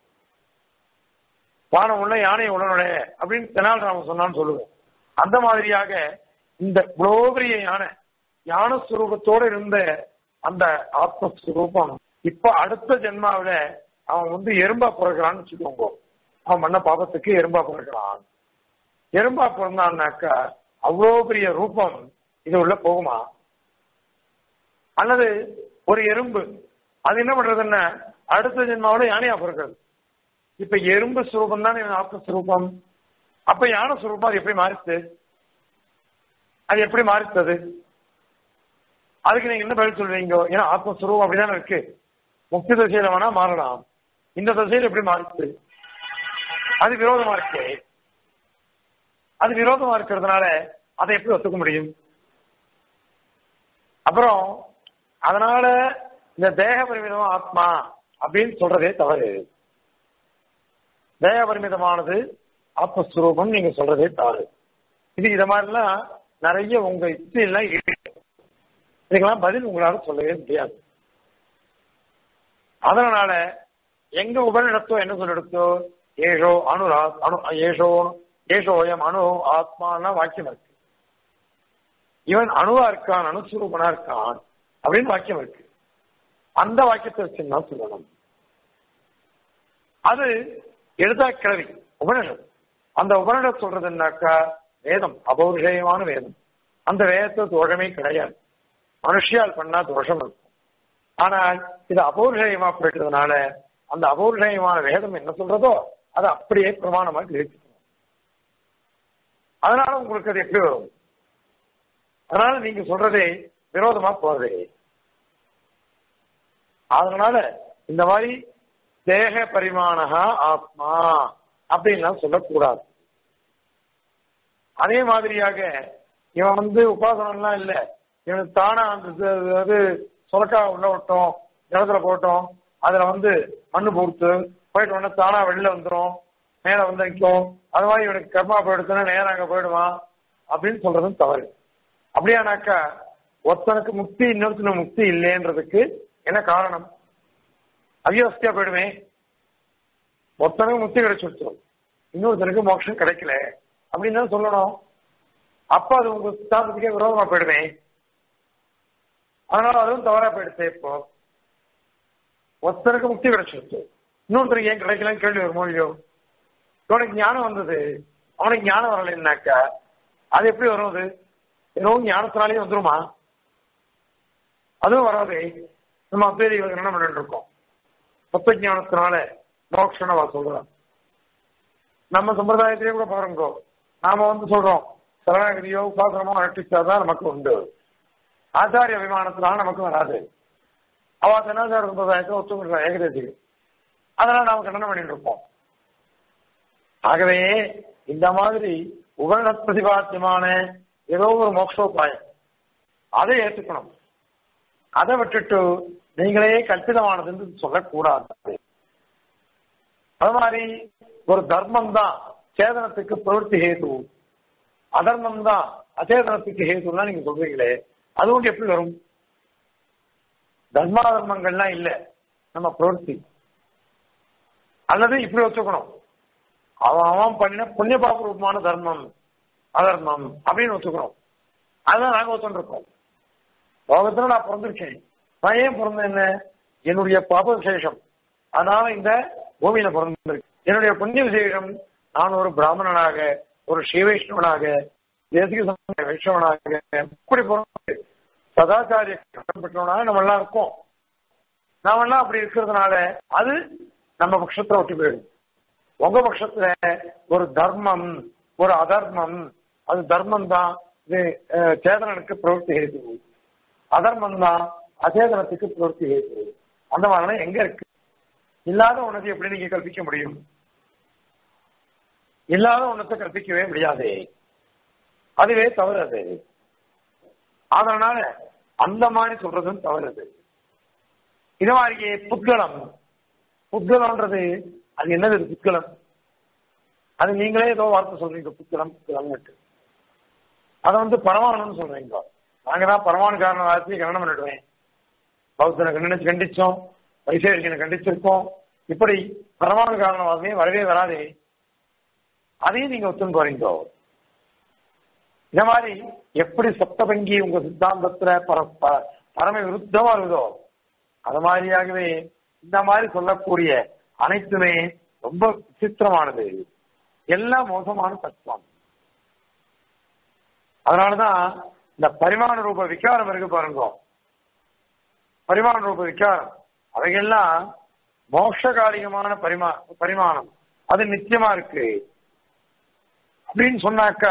வானம் உள்ள யானை உடனுடைய அப்படின்னு தெனால் ராமன் சொன்னான்னு சொல்லுவோம் அந்த மாதிரியாக இந்த இவ்வளோ பெரிய யானை யான சுரூபத்தோட இருந்த அந்த ஆத்மஸ்வரூபம் இப்ப அடுத்த ஜென்மாவில அவன் வந்து எறும்பா பிறகுறான்னு வச்சுக்கோங்க அவன் பண்ண பாபத்துக்கு எறும்பா பிறகுறான் எறும்பா பிறந்தான்னாக்கா அவ்வளோ பெரிய ரூபம் இது உள்ள போகுமா அல்லது ஒரு எறும்பு அது என்ன பண்றதுன்னா அடுத்த ஜென்மாவோட யானையா பிறக்கிறது இப்ப எறும்பு சுரூபம் தான் ஆத்மஸ்வரூபம் அப்ப யானை சுரூபம் அது எப்படி மாறிச்சு அது எப்படி மாறித்தது அதுக்கு நீங்க என்ன பதில் சொல்றீங்க ஏன்னா ஆத்மஸ்வரூபம் அப்படிதானே இருக்கு முக்தி தசையில வேணா மாறலாம் இந்த தசையில எப்படி மாறிச்சு அது விரோதமா இருக்கு அது விரோதமா இருக்கிறதுனால அதை எப்படி ஒத்துக்க முடியும் அப்புறம் அதனால இந்த தேக பரிமிதம் ஆத்மா அப்படின்னு சொல்றதே தவறு தேக பரிமிதமானது ஆத்மஸ்வரூபம் நீங்க சொல்றதே தவறு இது இத மாதிரிலாம் நிறைய உங்க யுக்தியெல்லாம் இருக்கு இதுக்கெல்லாம் பதில் உங்களால சொல்லவே முடியாது அதனால எங்க உபநிடத்தோ என்ன சொல்லிடுத்தோ ஏஷோ அனுரா அணு ஏஷோ ஏஷோயம் அணு ஆத்மானா வாக்கியம் இருக்கு இவன் அணுவா இருக்கான் அணுஸ்வரூபனா இருக்கான் அப்படின்னு வாக்கியம் இருக்கு அந்த வாக்கியத்தை வச்சுதான் சொல்லணும் அது எழுதா கிழவி உபனிஷம் அந்த உபனிடம் சொல்றதுன்னாக்கா வேதம் அபௌருஷயமான வேதம் அந்த வேதத்தை தோஷமே கிடையாது மனுஷியால் பண்ணா தோஷம் இருக்கும் ஆனால் இது அபௌருஷயமா போயிட்டதுனால அந்த அபௌருஷயமான வேதம் என்ன சொல்றதோ அதை அப்படியே பிரமாணமா கிரகிச்சுக்கணும் அதனால உங்களுக்கு அது எப்படி வரும் அதனால நீங்க சொல்றதே விரோதமா போறதே அதனால இந்த மாதிரி தேக பரிமாணகா ஆத்மா அப்படின்லாம் சொல்லக்கூடாது அதே மாதிரியாக இவன் வந்து உபாசனம்லாம் இல்லை இவனுக்கு தானா அந்த அது சுரக்கா உள்ள விட்டோம் ஜலத்துல போட்டோம் அதுல வந்து மண்ணு பொறுத்து போயிட்டு உடனே தானா வெளில வந்துடும் மேல வந்து நிற்கும் அது மாதிரி இவனுக்கு கர்மா போயிடுச்சுன்னா நேரம் அங்க போயிடுவான் அப்படின்னு சொல்றதும் தவறு அப்படியானாக்கா ஒருத்தனுக்கு முக்தி இன்னொருத்தனுக்கு முக்தி இல்லைன்றதுக்கு என்ன காரணம் அவியவஸ்தியா போயிடுமே ஒருத்தனுக்கு முக்தி கிடைச்சிருச்சு இன்னொருத்தனுக்கு மோட்சம் கிடைக்கல அப்படின்னு தான் சொல்லணும் அப்ப அது உங்க சித்தாந்தத்துக்கே விரோதமா போயிடுமே அதனால அதுவும் தவறா போயிடுச்சு இப்போ ஒருத்தனுக்கு முக்தி கிடைச்சிருச்சு இன்னொருத்தருக்கு ஏன் கிடைக்கலன்னு கேள்வி வருமோ இல்லையோ இவனுக்கு ஞானம் வந்தது அவனுக்கு ஞானம் வரலைன்னாக்கா அது எப்படி வரும் அது ஏதோ ஞானத்தினாலேயே வந்துருமா அதுவும் வராது நம்ம அப்பேரி என்ன பண்ணிட்டு இருக்கோம் தத்துவ ஞானத்தினால மோக்ஷனவா சொல்றான் நம்ம சம்பிரதாயத்திலேயே கூட பாருங்க நாம வந்து சொல்றோம் சரணாகதியோ உபாசனமோ அனுஷ்டிச்சாதான் நமக்கு உண்டு ஆச்சாரிய அபிமானத்தினால நமக்கு வராது அவ சனாச்சார சம்பிரதாயத்தை ஒத்துக்கிற ஏகதேசிகள் அதெல்லாம் நாம கண்டனம் பண்ணிட்டு இருப்போம் ஆகவே இந்த மாதிரி உபரண பிரதிபாத்தியமான ஏதோ ஒரு மோக்ஷோபாயம் அதை ஏற்றுக்கணும் அதை விட்டுட்டு நீங்களே கல்பிதமானதுன்னு சொல்லக்கூடாது அது மாதிரி ஒரு தர்மம் தான் சேதனத்துக்கு பிரவருத்தி ஹேது அதர்மம் தான் அச்சேதனத்துக்கு ஹேதுலாம் நீங்க சொல்றீங்களே அது உங்களுக்கு எப்படி வரும் தர்மாதர்மங்கள்லாம் இல்ல நம்ம பிரவருத்தி அல்லது இப்படி வச்சுக்கணும் அவன் அவன் பண்ணின புண்ணிய பாப ரூபமான தர்மம் அதர்மம் அப்படின்னு வச்சுக்கிறோம் அதுதான் நாங்க ஒத்துருக்கோம் லோகத்துல நான் பிறந்திருக்கேன் நான் ஏன் பிறந்தேன் என்ன என்னுடைய பாப விசேஷம் அதனால இந்த பூமியில பிறந்திருக்கு என்னுடைய புண்ணிய விசேஷம் நான் ஒரு பிராமணனாக ஒரு ஸ்ரீவைஷ்ணவனாக தேசிக வைஷ்ணவனாக இப்படி பிறந்து சதாச்சாரிய கஷ்டப்பட்டவனாக நம்ம எல்லாம் இருக்கோம் நாம எல்லாம் அப்படி இருக்கிறதுனால அது நம்ம பட்சத்தை ஒட்டி போயிடும் உங்க பட்சத்துல ஒரு தர்மம் ஒரு அதர்மம் அது தர்மம் தான் இது சேதனனுக்கு பிரவருத்தி ஹேது அதர்மம் தான் அச்சேதனத்துக்கு பிரவருத்தி ஹேது அந்த மாதிரிலாம் எங்க இருக்கு இல்லாத உனக்கு எப்படி நீங்க கற்பிக்க முடியும் இல்லாத உனத்தை கற்பிக்கவே முடியாது அதுவே தவறு அது அதனால அந்த மாதிரி சொல்றதும் தவறு அது இது மாதிரியே புத்கலம் புத்கலம்ன்றது அது என்னது புத்கலம் அது நீங்களே ஏதோ வார்த்தை சொல்றீங்க புத்கலம் புத்கலம்னு அதை வந்து பரமானு சொல்றீங்க நாங்க தான் பரமானு காரண வார்த்தையை கண்டனம் பண்ணிடுவேன் பௌத்தனை கண்டிச்சு கண்டிச்சோம் வைசேஷனை கண்டிச்சிருக்கோம் இப்படி பரமானு காரணவாதமே வரவே வராதே அதையும் நீங்க ஒத்துன்னு போறீங்க இந்த மாதிரி எப்படி சப்தபங்கி உங்க சித்தாந்தத்துல பர பரம விருத்தமா இருக்குதோ அது மாதிரியாகவே இந்த மாதிரி சொல்லக்கூடிய அனைத்துமே ரொம்ப விசித்திரமானது எல்லாம் மோசமான தத்துவம் அதனாலதான் இந்த பரிமாண ரூப விகாரம் இருக்கு பாருங்க பரிமாண ரூப விகாரம் அவைகள்லாம் மோட்சகாலிகமான பரிமா பரிமாணம் அது நிச்சயமா இருக்கு அப்படின்னு சொன்னாக்கா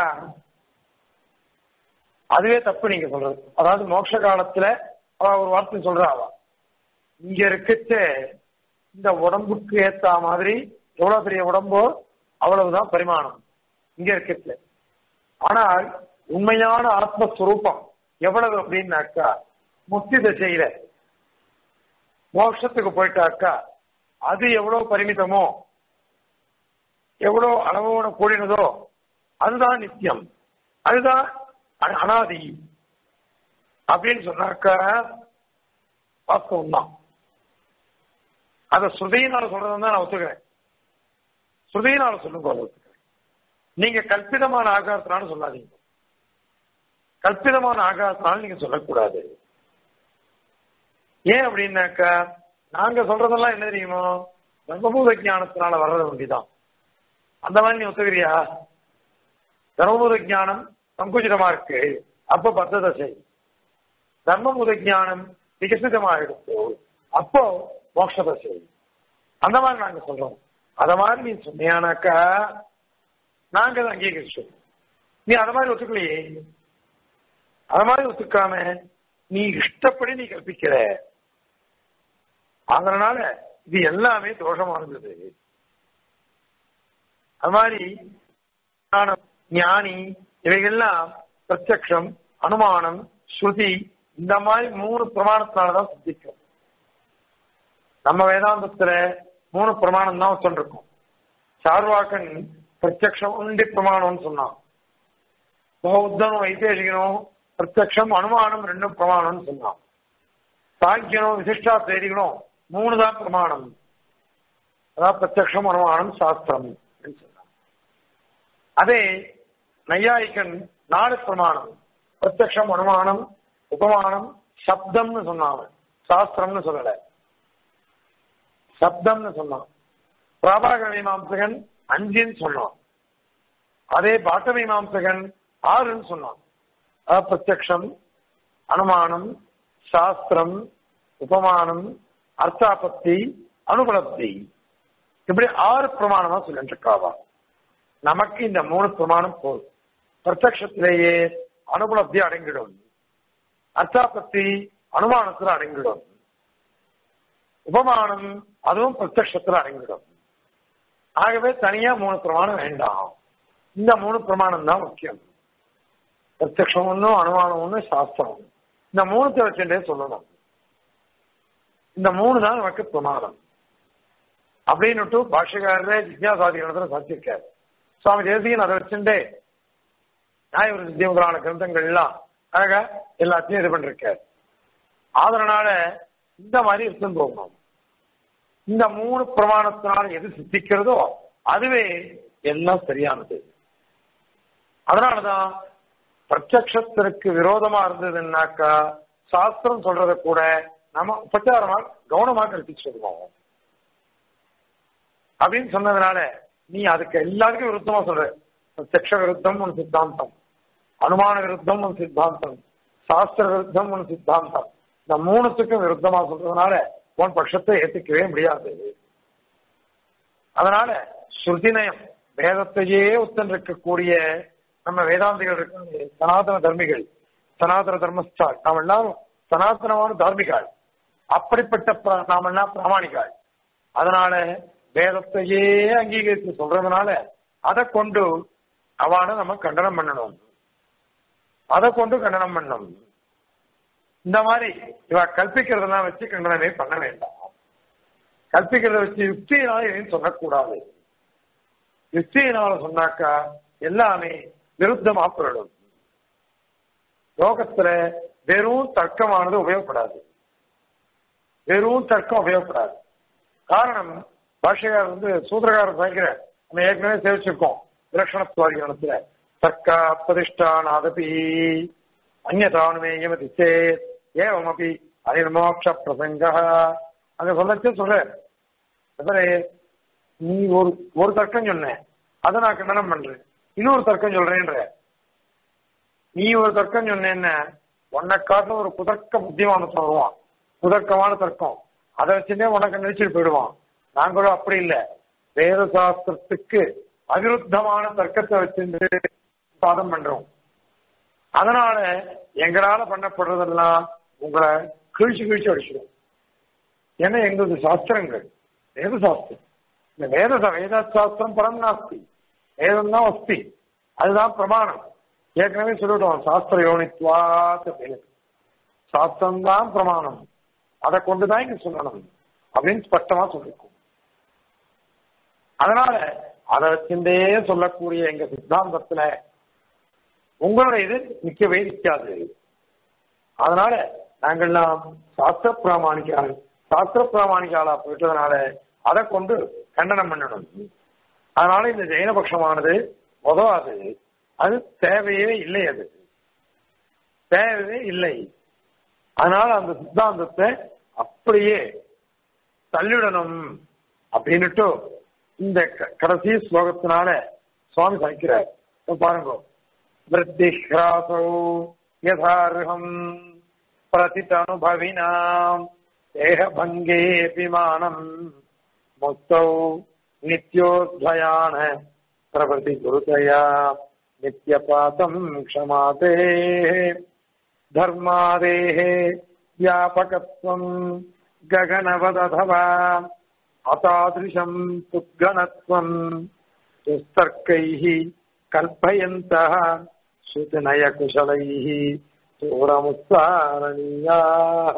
அதுவே தப்பு நீங்க சொல்றது அதாவது மோட்ச காலத்துல அவ ஒரு வார்த்தை சொல்றா அவ இங்க இருக்கச்ச இந்த உடம்புக்கு ஏத்த மாதிரி எவ்வளவு பெரிய உடம்போ அவ்வளவுதான் பரிமாணம் இங்க இருக்கச்ச ஆனால் உண்மையான ஆத்மஸ்வரூபம் எவ்வளவு அப்படின்னாக்கா முக்தி திசையில மோட்சத்துக்கு போயிட்டாக்கா அது எவ்வளவு பரிமிதமோ எவ்வளவு அளவோட கூடினதோ அதுதான் நித்தியம் அதுதான் அனாதி அப்படின்னு சொன்னாக்கா வாஸ்தவம் தான் அத ஸ்ருதியினால சொல்றதுன்னு தான் நான் ஒத்துக்கிறேன் ஸ்ருதியினால சொல்லுங்க அதை ஒத்துக்கிறேன் நீங்க கல்பிதமான ஆகாரத்தினால சொல்லாதீங்க கல்பிதமான ஆகாரத்தினால நீங்க சொல்லக்கூடாது ஏன் அப்படின்னாக்கா நாங்க சொல்றதெல்லாம் என்ன தெரியுமோ தர்மபூத ஞானத்தினால வர்றது ஒண்டிதான் அந்த மாதிரி நீ ஒத்துக்கிறியா தர்மபூத ஞானம் சங்குச்சிதமா இருக்கு அப்ப பத்த தசை தர்மபூத ஞானம் விகசிதமா எடுத்து அப்போ மோட்ச தசை அந்த மாதிரி நாங்க சொல்றோம் அத மாதிரி நீ சொன்னியானாக்கா நாங்க அதை அங்கீகரிச்சோம் நீ அத மாதிரி ஒத்துக்கலையே அத மாதிரி ஒத்துக்காம நீ இஷ்டப்படி நீ கற்பிக்கிற அதனால இது எல்லாமே தோஷமானது அது மாதிரி ஞானம், ஞானி இவைகள்லாம் பிரத்யக்ஷம் அனுமானம் ஸ்ருதி இந்த மாதிரி மூணு பிரமாணத்தினாலதான் சித்திக்கும் நம்ம வேதாந்தத்துல மூணு பிரமாணம் தான் சொல்லிருக்கோம் சார்வாக்கன் பிரத்யக்ஷம் உண்டி பிரமாணம்னு சொன்னான் பௌத்தனும் வைத்தேசிகனும் பிரத்யக்ஷம் அனுமானம் ரெண்டும் பிரமாணம்னு சொன்னான் சாங்கியனும் விசிஷ்டா தேதிகளும் மூணு தான் பிரமாணம் அதாவது பிரத்யக்ஷம் அனுமானம் சாஸ்திரம் அப்படின்னு சொன்னான் அதே நையாயிக்கன் நாலு பிரமாணம் பிரத்யக்ஷம் அனுமானம் உபமானம் சப்தம்னு சொன்னாங்க சாஸ்திரம்னு சொல்லல சப்தம்னு சொன்னான் பிராபாக மீமாம்சகன் அஞ்சுன்னு சொன்னான் அதே பாட்ட மீமாம்சகன் ஆறுன்னு சொன்னான் அதாவது பிரத்யக்ஷம் அனுமானம் சாஸ்திரம் உபமானம் அர்த்தாபத்தி அனுபலப்தி இப்படி ஆறு பிரமாணமா சொல்லிட்டு இருக்காவா நமக்கு இந்த மூணு பிரமாணம் போதும் பிரத்யக்ஷத்திலேயே அனுபலப்தி அடங்கிடும் அர்த்தாபத்தி அனுமானத்துல அடங்கிடும் உபமானம் அதுவும் பிரத்யக்ஷத்துல அடங்கிடும் ஆகவே தனியா மூணு பிரமாணம் வேண்டாம் இந்த மூணு பிரமாணம் தான் முக்கியம் பிரத்யக்ஷம் ஒன்றும் அனுமானம் ஒண்ணு சாஸ்திரம் ஒண்ணு இந்த மூணுத்தை வச்சுட்டே சொல்லணும் இந்த மூணு தான் நமக்கு பிரமாணம் அப்படின்னுட்டு பாஷ்யக்காரரே ஜிக்யாசாதிகளத்துல சாத்தியிருக்காரு சுவாமி தேசிகன் அதை வச்சுட்டே நியாய சித்தியமுதலான கிரந்தங்கள் எல்லாம் அழகா எல்லாத்தையும் இது பண்ணிருக்காரு அதனால இந்த மாதிரி எடுத்துன்னு போகணும் இந்த மூணு பிரமாணத்தினால எது சித்திக்கிறதோ அதுவே எல்லாம் சரியானது அதனாலதான் பிரத்யக்ஷத்திற்கு விரோதமா இருந்ததுன்னாக்கா சாஸ்திரம் சொல்றத கூட நம்ம உபச்சாரமா கவனமா கற்பிச்சு சொல்லுவோம் அப்படின்னு சொன்னதுனால நீ அதுக்கு எல்லாருக்கும் விருத்தமா சொல்ற பிரத்யக்ஷ விருத்தம் ஒரு சித்தாந்தம் அனுமான விருத்தம் ஒரு சித்தாந்தம் சாஸ்திர விருத்தம் ஒரு சித்தாந்தம் இந்த மூணுத்துக்கும் விருத்தமா சொல்றதுனால உன் பட்சத்தை ஏத்துக்கவே முடியாது அதனால ஸ்ருதிநயம் வேதத்தையே ஒத்தன் இருக்கக்கூடிய நம்ம வேதாந்திகள் இருக்க சனாதன தர்மிகள் சனாதன தர்மஸ்டால் நாம் எல்லாரும் சனாதனமான தார்மிகாள் அப்படிப்பட்ட பிர- நாம் எல்லாம் பிராமணிகாள் அதனால வேதத்தையே அங்கீகரித்து சொல்றதுனால அதை கொண்டு அவனை நம்ம கண்டனம் பண்ணணும் அதை கொண்டு கண்டனம் பண்ணணும் இந்த மாதிரி இவ கல்பிக்கிறதெல்லாம் வச்சு கண்டனமே பண்ண வேண்டாம் கல்பிக்கிறத வச்சு யுக்தியினால எதையும் சொல்லக்கூடாது யுக்தியினால சொன்னாக்கா எல்லாமே விருத்தமா புரளும் லோகத்துல வெறும் தர்க்கமானது உபயோகப்படாது வெறும் தர்க்கம் உபயோகப்படாது காரணம் பாஷையார் வந்து சூத்திரகாரர் சாய்க்கிற நம்ம ஏற்கனவே சேவிச்சிருக்கோம் விலட்சணத்துவாதிகரணத்துல தர்க்க பிரதிஷ்டானாதபி அந்நதானுமேயமதி சேத் ஏவமபி அனிர்மோக்ஷ பிரசங்க அங்க சொல்லச்சு சொல்ற அப்புறம் நீ ஒரு ஒரு தர்க்கம் சொன்ன அதை நான் கண்டனம் பண்றேன் இன்னொரு தர்க்கம் சொல்றேன்ற நீ ஒரு தர்க்கம் சொன்னேன்னா உன்னை காட்டில ஒரு குதர்க்க புத்திமானத்தை வருவான் குதர்க்கமான தர்க்கம் அதை வச்சுட்டே உனக்கு நினைச்சிட்டு போயிடுவான் நாங்களும் அப்படி இல்லை வேத சாஸ்திரத்துக்கு அவிருத்தமான தர்க்கத்தை வச்சுட்டு வாதம் பண்றோம் அதனால எங்களால பண்ணப்படுறதெல்லாம் உங்களை கிழிச்சு கிழிச்சு அடிச்சிடும் ஏன்னா எங்களது சாஸ்திரங்கள் வேத சாஸ்திரம் இந்த வேத வேத சாஸ்திரம் பரம் நாஸ்தி வேதம் தான் அஸ்தி அதுதான் பிரமாணம் ஏற்கனவே சொல்லிவிட்டோம் சாஸ்திர யோனித்வாத் அப்படின்னு சாஸ்திரம் தான் பிரமாணம் அதை கொண்டுதான் இங்க சொல்லணும் அப்படின்னு ஸ்பஷ்டமா சொல்லிருக்கோம் அதனால அதை வச்சுட்டே சொல்லக்கூடிய எங்க சித்தாந்தத்துல உங்களோட இது நிக்கவே நிக்காது அதனால நாங்கள்லாம் சாஸ்திர பிராமணிக்கால் சாஸ்திர பிராமணிக்காலா போயிட்டதுனால அதை கொண்டு கண்டனம் பண்ணணும் அதனால இந்த ஜெயினபக்ஷமானது உதவாது அது தேவையே இல்லை அது தேவையே இல்லை அதனால அந்த சித்தாந்தத்தை அப்படியே தள்ளிடணும் அப்படின்னுட்டு இந்த க- கடைசி ஸ்லோகத்தினால சுவாமி சாய்க்கிறார் இப்ப பாருங்க விருத்திஹ்ராசோ யதார்ஹம் பிரதிதனுபவினாம் தேகபங்கே விமானம் முக்தௌ நித்யோத்வயான பிரபதி குருதயா நித்யபாதம் க்ஷமாதே धर्मादेः व्यापकत्वम् गगनवदथवा अतादृशम् तुद्गणत्वम् दुस्तर्कैः कल्पयन्तः श्रुतिनयकुशलैः चोरमुत्सारणीयाः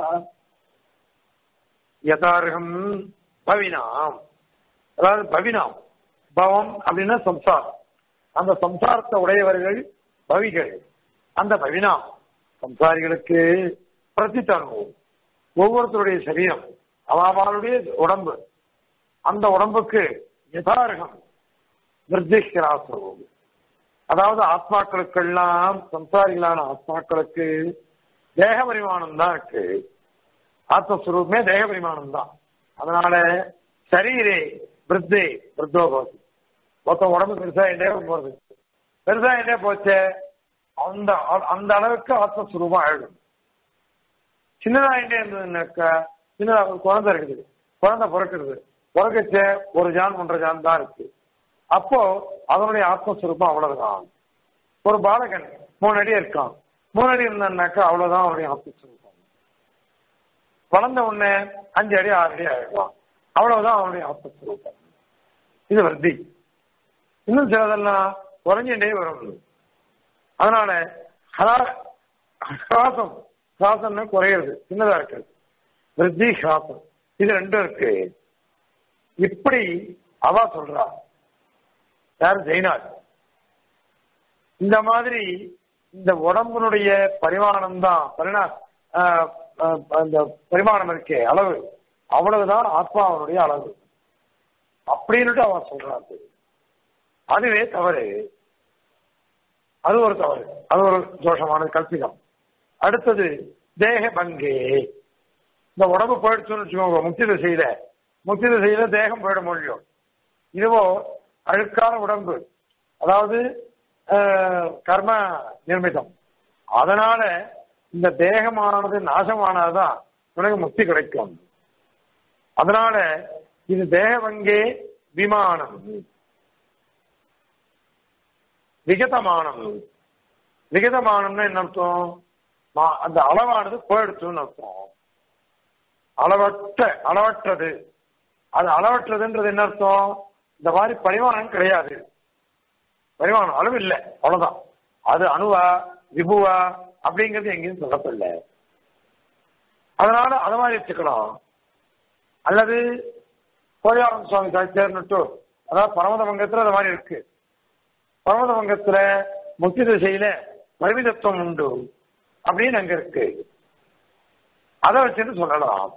யதார்கம் பவினாம் அதாவது பவினாம் பவம் அப்படின்னா சம்சாரம் அந்த சம்சாரத்தை உடையவர்கள் பவிகள் அந்த பவினாம் சம்சாரிகளுக்கு பிரதித்தன்மை ஒவ்வொருத்தருடைய சரீரம் அவளுடைய உடம்பு அந்த உடம்புக்கு யதார்கம் நிர்திஷ்கராசம் அதாவது ஆத்மாக்களுக்கெல்லாம் சம்சாரிகளான ஆத்மாக்களுக்கு தேக பரிமாணம் தான் இருக்கு ஆத்மஸ்வரூபமே தேக பரிமாணம் தான் அதனால சரீரே விருத்தே விருத்தோ போகுது மொத்தம் உடம்பு பெருசாயிட்டே போறது பெருசாயிட்டே போச்சே அந்த அந்த அளவுக்கு ஆத்மஸ்வரூபம் ஆயிடும் சின்னதாயிட்டே இருந்ததுன்னாக்கா சின்னதா ஒரு குழந்தை இருக்குது குழந்தை பிறக்கிறது பிறக்கச்ச ஒரு ஜான் ஒன்றரை ஜான் தான் இருக்கு அப்போ அதனுடைய ஆத்மஸ்வரூபம் அவ்வளவுதான் ஒரு பாலகன் மூணு அடி இருக்கான் மூணு அடி இருந்தான்னாக்கா அவ்வளவுதான் அவனுடைய ஆத்மஸ்வரூபம் வளர்ந்த உடனே அஞ்சு அடி ஆறு அடி ஆயிடுவான் அவ்வளவுதான் அவனுடைய ஆத்மஸ்வரூபம் இது வருதி இன்னும் சிலதெல்லாம் குறைஞ்சிட்டே வரும் அதனால ஹாசம் ஹாசம்னு குறையிறது சின்னதா இருக்கிறது விருத்தி ஹாசம் இது ரெண்டும் இருக்கு இப்படி அவ சொல்றா யார் ஜெயினார் இந்த மாதிரி இந்த உடம்பினுடைய பரிமாணம் தான் பரிணா ஆஹ், ஆஹ், அந்த பரிமாணம் இருக்கே அளவு அவ்வளவுதான் ஆத்மாவனுடைய அளவு அப்படின்னுட்டு அவ சொல்றாரு அதுவே தவறு அது ஒரு தவறு அது ஒரு தோஷமான கல்பிதம் அடுத்தது தேக பங்கே இந்த உடம்பு போயிடுச்சுன்னு வச்சுக்கோங்க முக்தி திசையில முக்தி திசையில தேகம் போயிட முடியும் இதுவோ அழுக்கான உடம்பு அதாவது ஆஹ், கர்ம நிர்மிதம் அதனால இந்த தேகமானது நாசமானதுதான் உனக்கு முக்தி கிடைக்கும் அதனால இது தேகவங்கே விமானம் விகதமானம் விகதமானம்னா என்ன அர்த்தம் மா- அந்த அளவானது போயிடுச்சுன்னு அர்த்தம் அளவற்ற அளவற்றது அது அளவற்றதுன்றது என்ன அர்த்தம் இந்த மாதிரி பரிமாணம் கிடையாது பரிமாணம் அளவு இல்லை அவ்வளவுதான் அது அணுவா விபுவா அப்படிங்கிறது எங்கேயும் சொல்லப்படல அதனால அது மாதிரி வச்சுக்கலாம் அல்லது கோயாரம் சுவாமி சாட்சியர்னுட்டு அதாவது பரமத வங்கத்துல அது மாதிரி இருக்கு பரமத வங்கத்துல முக்கிய திசையில பரிமிதத்துவம் உண்டு அப்படின்னு அங்க இருக்கு அதை வச்சுன்னு சொல்லலாம்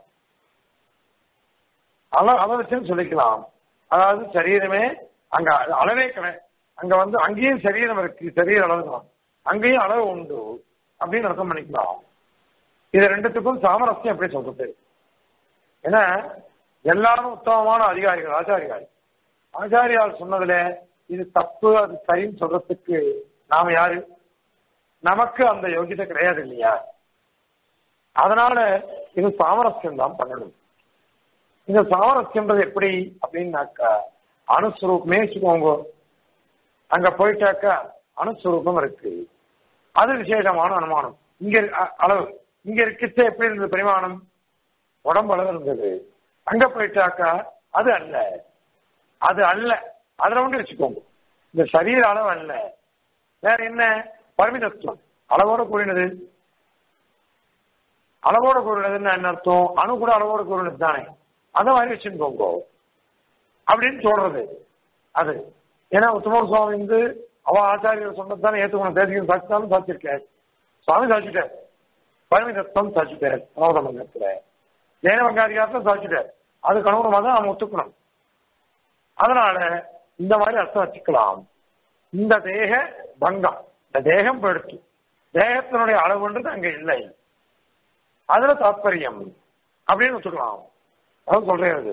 அத அதை வச்சுன்னு சொல்லிக்கலாம் அதாவது சரீரமே அங்க அளவே கிடையாது அங்க வந்து அங்கேயும் சரீரம் இருக்கு சரீர அளவு தான் அங்கேயும் அளவு உண்டு அப்படின்னு அர்த்தம் பண்ணிக்கலாம் இது ரெண்டுத்துக்கும் சாமரஸ்யம் எப்படி சொல்றது ஏன்னா எல்லாரும் உத்தமமான அதிகாரிகள் ஆச்சாரிகள் ஆச்சாரியால் சொன்னதுல இது தப்பு அது சரின்னு சொல்றதுக்கு நாம யாரு நமக்கு அந்த யோகியதை கிடையாது இல்லையா அதனால இது சாமரஸ்யம் தான் பண்ணணும் இந்த சாமரஸ்யம்ன்றது எப்படி அப்படின்னாக்கா அணுஸ்வரூபமே வச்சுக்கோங்க அங்க போயிட்டாக்கா அணுஸ்வரூபம் இருக்கு அது விசேஷமான அனுமானம் இங்க இரு- அ- அளவு இங்க இருக்கிறது எப்படி இருந்தது பரிமாணம் உடம்பு அளவு இருந்தது அங்க போயிட்டாக்கா அது அல்ல அது அல்ல அதுல ஒன்று வச்சுக்கோங்க இந்த சரீர அளவு அல்ல வேற என்ன பரிமிதத்துவம் அளவோட கூடினது அளவோட கூடினதுன்னு என்ன அர்த்தம் அணு கூட அளவோட கூடினது தானே அந்த மாதிரி வச்சுக்கோங்க அப்படின்னு சொல்றது அது ஏன்னா உத்தமர் சுவாமி வந்து அவ ஆச்சாரியர் சொன்னது தானே ஏற்றுக்கணும் பேசிக்கணும் சாட்சித்தாலும் சாட்சிருக்காரு சுவாமி சாட்சிட்டார் பரமிதத்துவம் சாதிச்சுட்டார் நவதமங்கத்துல ஜெயன பங்காதிகாரத்தை சாதிச்சுட்டார் அதுக்கு அனுகுணமாக தான் நம்ம ஒத்துக்கணும் அதனால இந்த மாதிரி அர்த்தம் வச்சுக்கலாம் இந்த தேக பங்கம் இந்த தேகம் போயிடுச்சு தேகத்தினுடைய அளவுன்றது அங்க இல்லை அதுல தாற்பயம் அப்படின்னு வச்சுக்கலாம் அது சொல்றது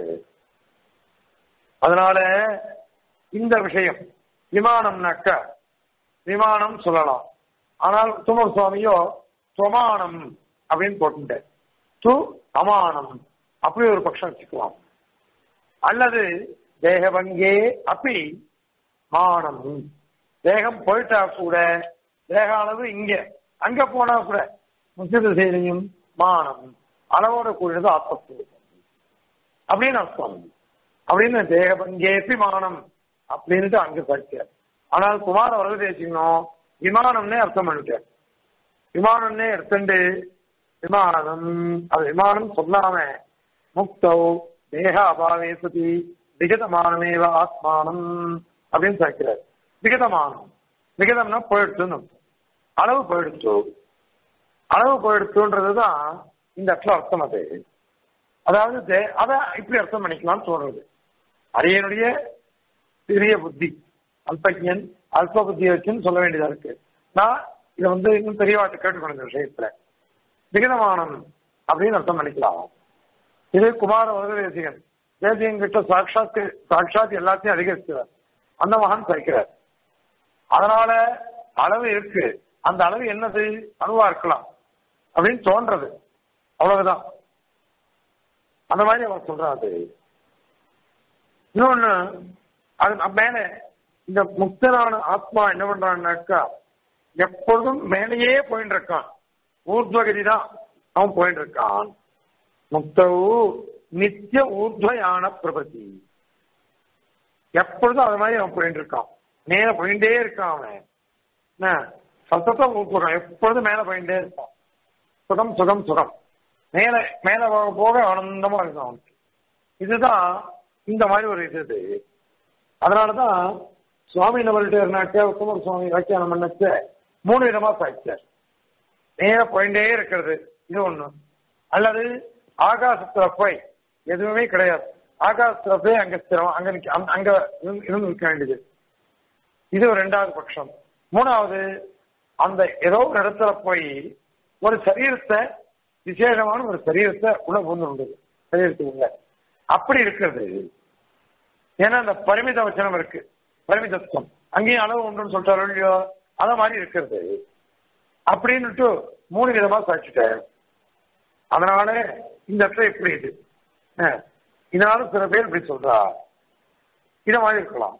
அதனால இந்த விஷயம் விமானம்னாக்க விமானம் சொல்லலாம் ஆனால் துமர் சுவாமியோ சுவமானம் அப்படின்னு போட்டுட்டார் து அமானம் அப்படி ஒரு பட்சம் வச்சுக்கலாம் அல்லது தேகபங்கே அப்படி மானம் தேகம் போயிட்டா கூட தேக அளவு இங்க அங்க போனா கூட முக்கிய செய்தியும் மானம் அளவோட கூடியது ஆத்மஸ்வரூபம் அப்படின்னு அர்த்தம் அப்படின்னு தேகபங்கேப்பி மானம் அப்படின்ட்டு அங்க படிச்சார் ஆனால் குமார் அவர்கள் பேசிக்கணும் விமானம்னே அர்த்தம் பண்ணிட்டார் விமானம்னே எடுத்துண்டு விமானம் அது விமானம் சொல்லாம முக்தௌ தேக அபாவே சதி விகதமானமேவ ஆத்மானம் அப்படின்னு சேர்க்கிறார் விகதமானம் விகதம்னா போயிடுச்சுன்னு அர்த்தம். அளவு போயிடுச்சு அளவு போயிடுச்சுன்றதுதான் இந்த இடத்துல அர்த்தம் அது அதாவது தே- அத இப்படி அர்த்தம் பண்ணிக்கலாம்னு சொல்றது அரியனுடைய சிறிய புத்தி அல்பஜன் அல்ப புத்தியை வச்சுன்னு சொல்ல வேண்டியதா இருக்கு நான் இதை வந்து இன்னும் பெரியவாட்டு கேட்டுக்கணும் இந்த விஷயத்துல விகிதமானம் அப்படின்னு அர்த்தம் பண்ணிக்கலாம் இது குமார வரதேசிகன் தேசியன் கிட்ட சாட்சாத் சாட்சாத் எல்லாத்தையும் அதிகரிக்கிறார் அந்த மகான் சகிக்கிறார் அதனால அளவு இருக்கு அந்த அளவு என்னது அணுவா இருக்கலாம் அப்படின்னு தோன்றது அவ்வளவுதான் அந்த மாதிரி அவர் சொல்றாரு இன்னொன்னு அது நம்ம மேல இந்த முக்தனான ஆத்மா என்ன பண்றான்னாக்கா எப்பொழுதும் மேலேயே போயிட்டு இருக்கான் ஊர்துவகதி தான் அவன் போயிட்டு இருக்கான் முக்தவு நித்திய ஊர்துவயான பிரபதி எப்பொழுதும் அது மாதிரி அவன் போயிட்டு இருக்கான் மேல போயிட்டே இருக்கான் அவன் என்ன சத்தத்தை ஊக்குறான் எப்பொழுதும் மேல போயிட்டே இருக்கான் சுகம் சுகம் சுகம் மேல மேல போக போக ஆனந்தமா இருக்கும் அவனுக்கு இதுதான் இந்த மாதிரி ஒரு இது இது அதனாலதான் சுவாமி நம்மள்கிட்ட குமார் சுவாமி வியாக்கியானம் பண்ணச்ச மூணு விதமா சாய்ச்சார் நேர போயிட்டே இருக்கிறது இது ஒண்ணு அல்லது ஆகாசத்துல போய் எதுவுமே கிடையாது ஆகாசத்துல போய் அங்க ஸ்திரம் அங்க நிக்க- அங்க- அங்க இருந்து- இருந்து நிற்க வேண்டியது இது ஒரு ரெண்டாவது பட்சம் மூணாவது அந்த ஏதோ ஒரு இடத்துல போய் ஒரு சரீரத்தை விசேஷமான ஒரு சரீரத்தை உள்ள புகுந்து சரீரத்துக்குள்ள அப்படி இருக்கிறது ஏன்னா அந்த பரிமித வச்சனம் இருக்கு பரிமிதத்துவம் அங்கேயும் அளவு உண்டுன்னு சொல்றாரு இல்லையோ அத மாதிரி இருக்கிறது அப்படின்னுட்டு மூணு விதமா சாட்சிட்டேன் அதனால இந்த இடத்துல இப்படி இது அஹ், இதனால சில பேர் இப்படி சொல்றா இத மாதிரி இருக்கலாம்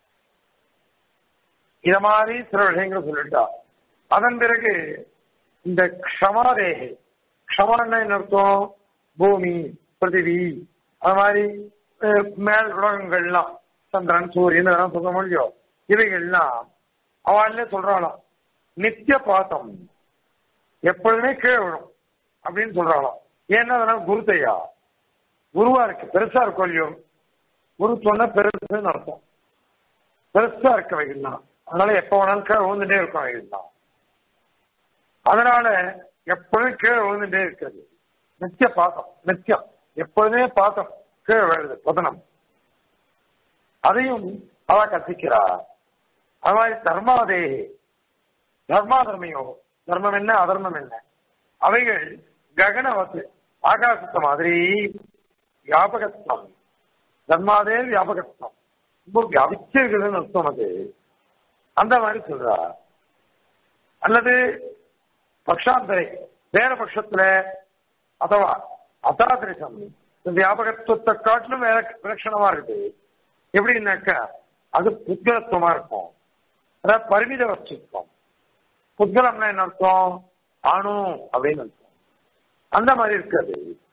இத மாதிரி சில விஷயங்கள் சொல்லிட்டா அதன் பிறகு இந்த க்ஷமாதேகை க்ஷமான்னா என்ன அர்த்தம் பூமி பிருத்திவி அது மாதிரி அஹ், மேல் உலகங்கள்லாம் சந்திரன் சூரியன் இதெல்லாம் சொல்ல முடியும் இவைகள்லாம் அவள்ல சொல்றாளாம் நித்திய பாத்தம் எப்பொழுதுமே கீழே விழும் அப்படின்னு சொல்றாளாம் ஏன்னா அதெல்லாம் குருத்தையா குருவா இருக்கு பெருசா இருக்கும் இல்லையோ குரு சொன்னா பெருசுன்னு அர்த்தம் பெருசா இருக்க வைக்கலாம் அதனால எப்ப வேணாலும் கீழே விழுந்துட்டே இருக்கும் வைக்கலாம் அதனால எப்பொழுதும் கீழே விழுந்துட்டே இருக்கிறது நித்திய பாசம் நித்தியம் எப்பொழுதுமே பாசம் கீழே விழுது பதனம் அதையும் அவ கற்பிக்கிறா அது மாதிரி தர்மாதே தர்மா தர்மையோ தர்மம் என்ன அதர்மம் என்ன அவைகள் ககனவத்து ஆகாசத்த மாதிரி வியாபகத்துவம் தர்மாதே வியாபகத்துவம் ரொம்ப வியாபிச்சிருக்குதுன்னு அர்த்தம் அது அந்த மாதிரி சொல்றா அல்லது பக்ஷாந்தரை வேற பட்சத்துல அதுவா அதாதிரிசம் இந்த வியாபகத்துவத்தை காட்டிலும் வேற விலட்சணமா இருக்குது எப்படின்னாக்கா அது புத்கலத்துவமா இருக்கும் அதாவது பரிமித வச்சுருக்கோம் புத்கலம்னா என்ன அர்த்தம் அணு அப்படின்னு அர்த்தம் அந்த மாதிரி இருக்காது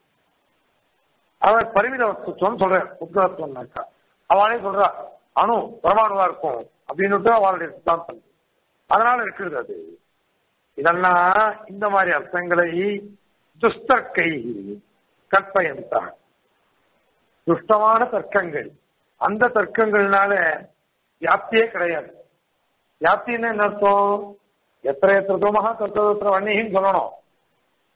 அவர் பரிமித வஸ்துவம் சொல்றேன் புத்கலத்துவம்னாக்கா அவளே சொல்றா அணு பரமாணுவா இருக்கும் அப்படின்னுட்டு அவளுடைய சித்தாந்தம் அதனால இருக்கிறது அது இதெல்லாம் இந்த மாதிரி அர்த்தங்களை துஸ்தர்க்கை கற்பயந்தான் துஷ்டமான தர்க்கங்கள் அந்த தர்க்கங்கள்னால வியாப்தியே கிடையாது வியாப்தின்னு என்ன அர்த்தம் எத்தனை எத்தனை தூமகா தத்துவ வன்னியும் சொல்லணும்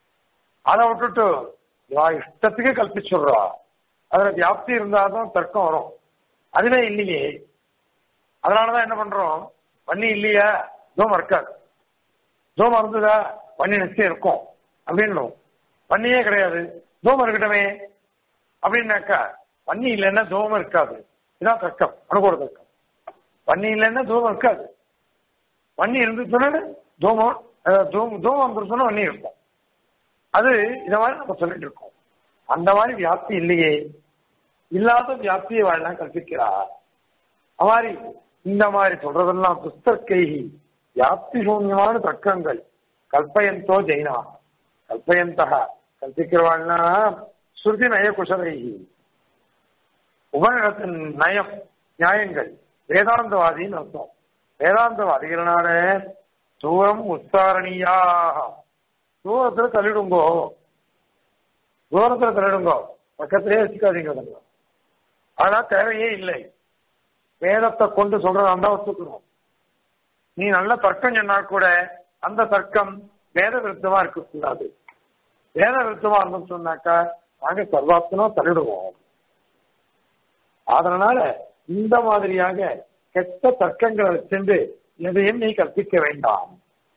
அதை விட்டுட்டு இவா இஷ்டத்துக்கு கல்பிச்சுடுறா அதுல வியாப்தி இருந்தாதான் தர்க்கம் வரும் அதுவே இல்லையே அதனாலதான் என்ன பண்றோம் வன்னி இல்லையா தூமம் இருக்காது தூமம் இருந்ததா வன்னி நிச்சயம் இருக்கும் அப்படின்னும் வன்னியே கிடையாது தூமம் இருக்கட்டுமே அப்படின்னாக்கா வன்னி இல்லைன்னா தூமம் இருக்காது இதான் தர்க்கம் அனுகூல தர்க்கம் வன்னி இல்லைன்னா தூமம் இருக்காது வன்னி இருந்துச்சுன்னா தூமம் அஹ், தூம் தூமம் இருந்துச்சுன்னா வன்னி இருக்கும் அது இத மாதிரி நம்ம சொல்லிட்டு இருக்கோம் அந்த மாதிரி வியாப்தி இல்லையே இல்லாத வியாப்தியை வாழலாம் கற்பிக்கிறா அது மாதிரி இந்த மாதிரி சொல்றதெல்லாம் புஸ்தகை வியாப்தி சூன்யமான தர்க்கங்கள் கல்பயந்தோ ஜெயினா கல்பயந்தக கல்பிக்கிறவாள்னா ஸ்ருதி நய குசலை உபநிடத்தின் நயம் நியாயங்கள் வேதாந்தவாதின்னு அர்த்தம் வேதாந்தவாதிகள்னால தூரம் உத்தாரணியாக தூரத்துல தள்ளிடுங்கோ தூரத்துல தள்ளிடுங்கோ பக்கத்திலே வச்சுக்காதீங்க அதெல்லாம் அதெல்லாம் தேவையே இல்லை வேதத்தை கொண்டு சொல்றதா இருந்தா ஒத்துக்கணும் நீ நல்ல தர்க்கம் சொன்னா கூட அந்த தர்க்கம் வேத விருத்தமா இருக்கக்கூடாது வேத விருத்தமா இருந்தோம்னு சொன்னாக்கா நாங்க சர்வாத்மனா தள்ளிடுவோம் அதனால இந்த மாதிரியாக கெட்ட தர்க்கங்களை வச்சுண்டு எதையும் நீ கற்பிக்க வேண்டாம்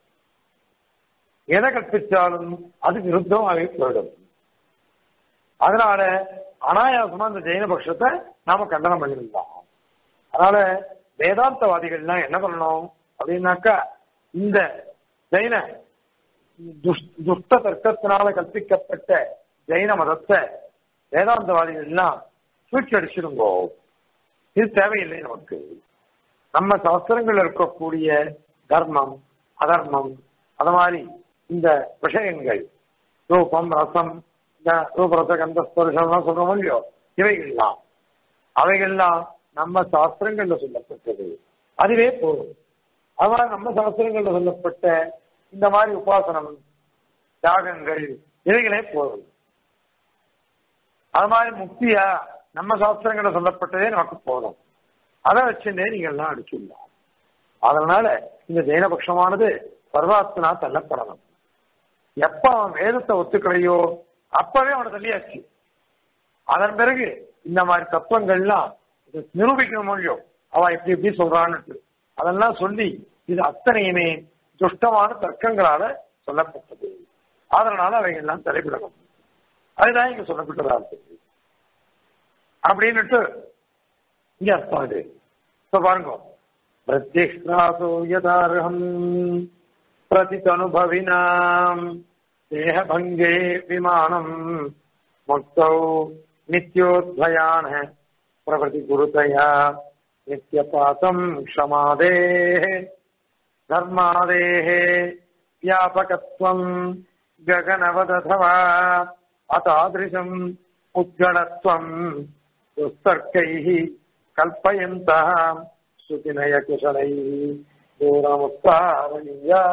எதை கற்பிச்சாலும் அது விருத்தமாகவே போயிடும் அதனால அனாயாசமா இந்த ஜெயின பட்சத்தை நாம கண்டனம் பண்ணியிருந்தோம் அதனால வேதாந்தவாதிகள்லாம் என்ன பண்ணணும் அப்படின்னாக்கா இந்த ஜெயின துஷ்- துஷ்ட தர்க்கத்தினால கற்பிக்கப்பட்ட ஜெயின மதத்தை வேதாந்தவாதிகள் எல்லாம் தூக்கி அடிச்சிருங்கோ இது தேவையில்லை நமக்கு நம்ம சாஸ்திரங்கள் இருக்கக்கூடிய தர்மம் அதர்மம் அது மாதிரி இந்த விஷயங்கள் ரூபம் ரசம் இந்த ரூபரச கந்தஸ்பர்ஷம்லாம் சொல்றோம் இல்லையோ இவைகள்லாம் அவைகள்லாம் நம்ம சாஸ்திரங்கள்ல சொல்லப்பட்டது அதுவே போதும் அதனால நம்ம சாஸ்திரங்கள்ல சொல்லப்பட்ட இந்த மாதிரி உபாசனம் தியாகங்கள் இவைகளே போதும் அது மாதிரி முக்தியா நம்ம சாஸ்திரங்கள்ல சொல்லப்பட்டதே நமக்கு போதும் அதை வச்சுட்டே நீங்க எல்லாம் அடிச்சுடலாம் அதனால இந்த ஜெயினபக்ஷமானது சர்வாத்மனா தள்ளப்படணும் எப்ப அவன் வேதத்தை ஒத்துக்கலையோ அப்பவே அவனை தள்ளியாச்சு அதன் பிறகு இந்த மாதிரி தத்துவங்கள்லாம் இதை நிரூபிக்கணும் மொழியோ அவ எப்படி எப்படி சொல்றான்னு அதெல்லாம் சொல்லி இது அத்தனையுமே துஷ்டமான தர்க்கங்களால சொல்லப்பட்டது அதனால அவைகள்லாம் தலைப்பிடணும் அதுதான் இங்க சொல்லப்பட்டதா இருக்கு அப்படின்னுட்டு இங்க அர்த்தம் இது இப்ப பாருங்க பிரத்யக்ஷாசோ யதார்ஹம் பிரதிதனுபவினாம் தேகபங்கே விமானம் முக்தௌ நித்யோத்வயான பிரபதி குருதயா நித்யபாதம் க்ஷமாதே தர்மாதேः व्यापकत्वम् गगनवदथवा अतादृशम् उद्गणत्वम् दुस्तर्कैः कल्पयन्तः श्रुतिनयकुशलैः दूरमुत्तारणीया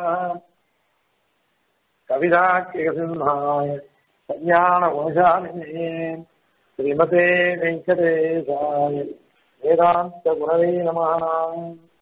कविदाख्यसिंहाय कल्याणवशालिने श्रीमते वेङ्कटेशाय वेदान्तगुणवे नमः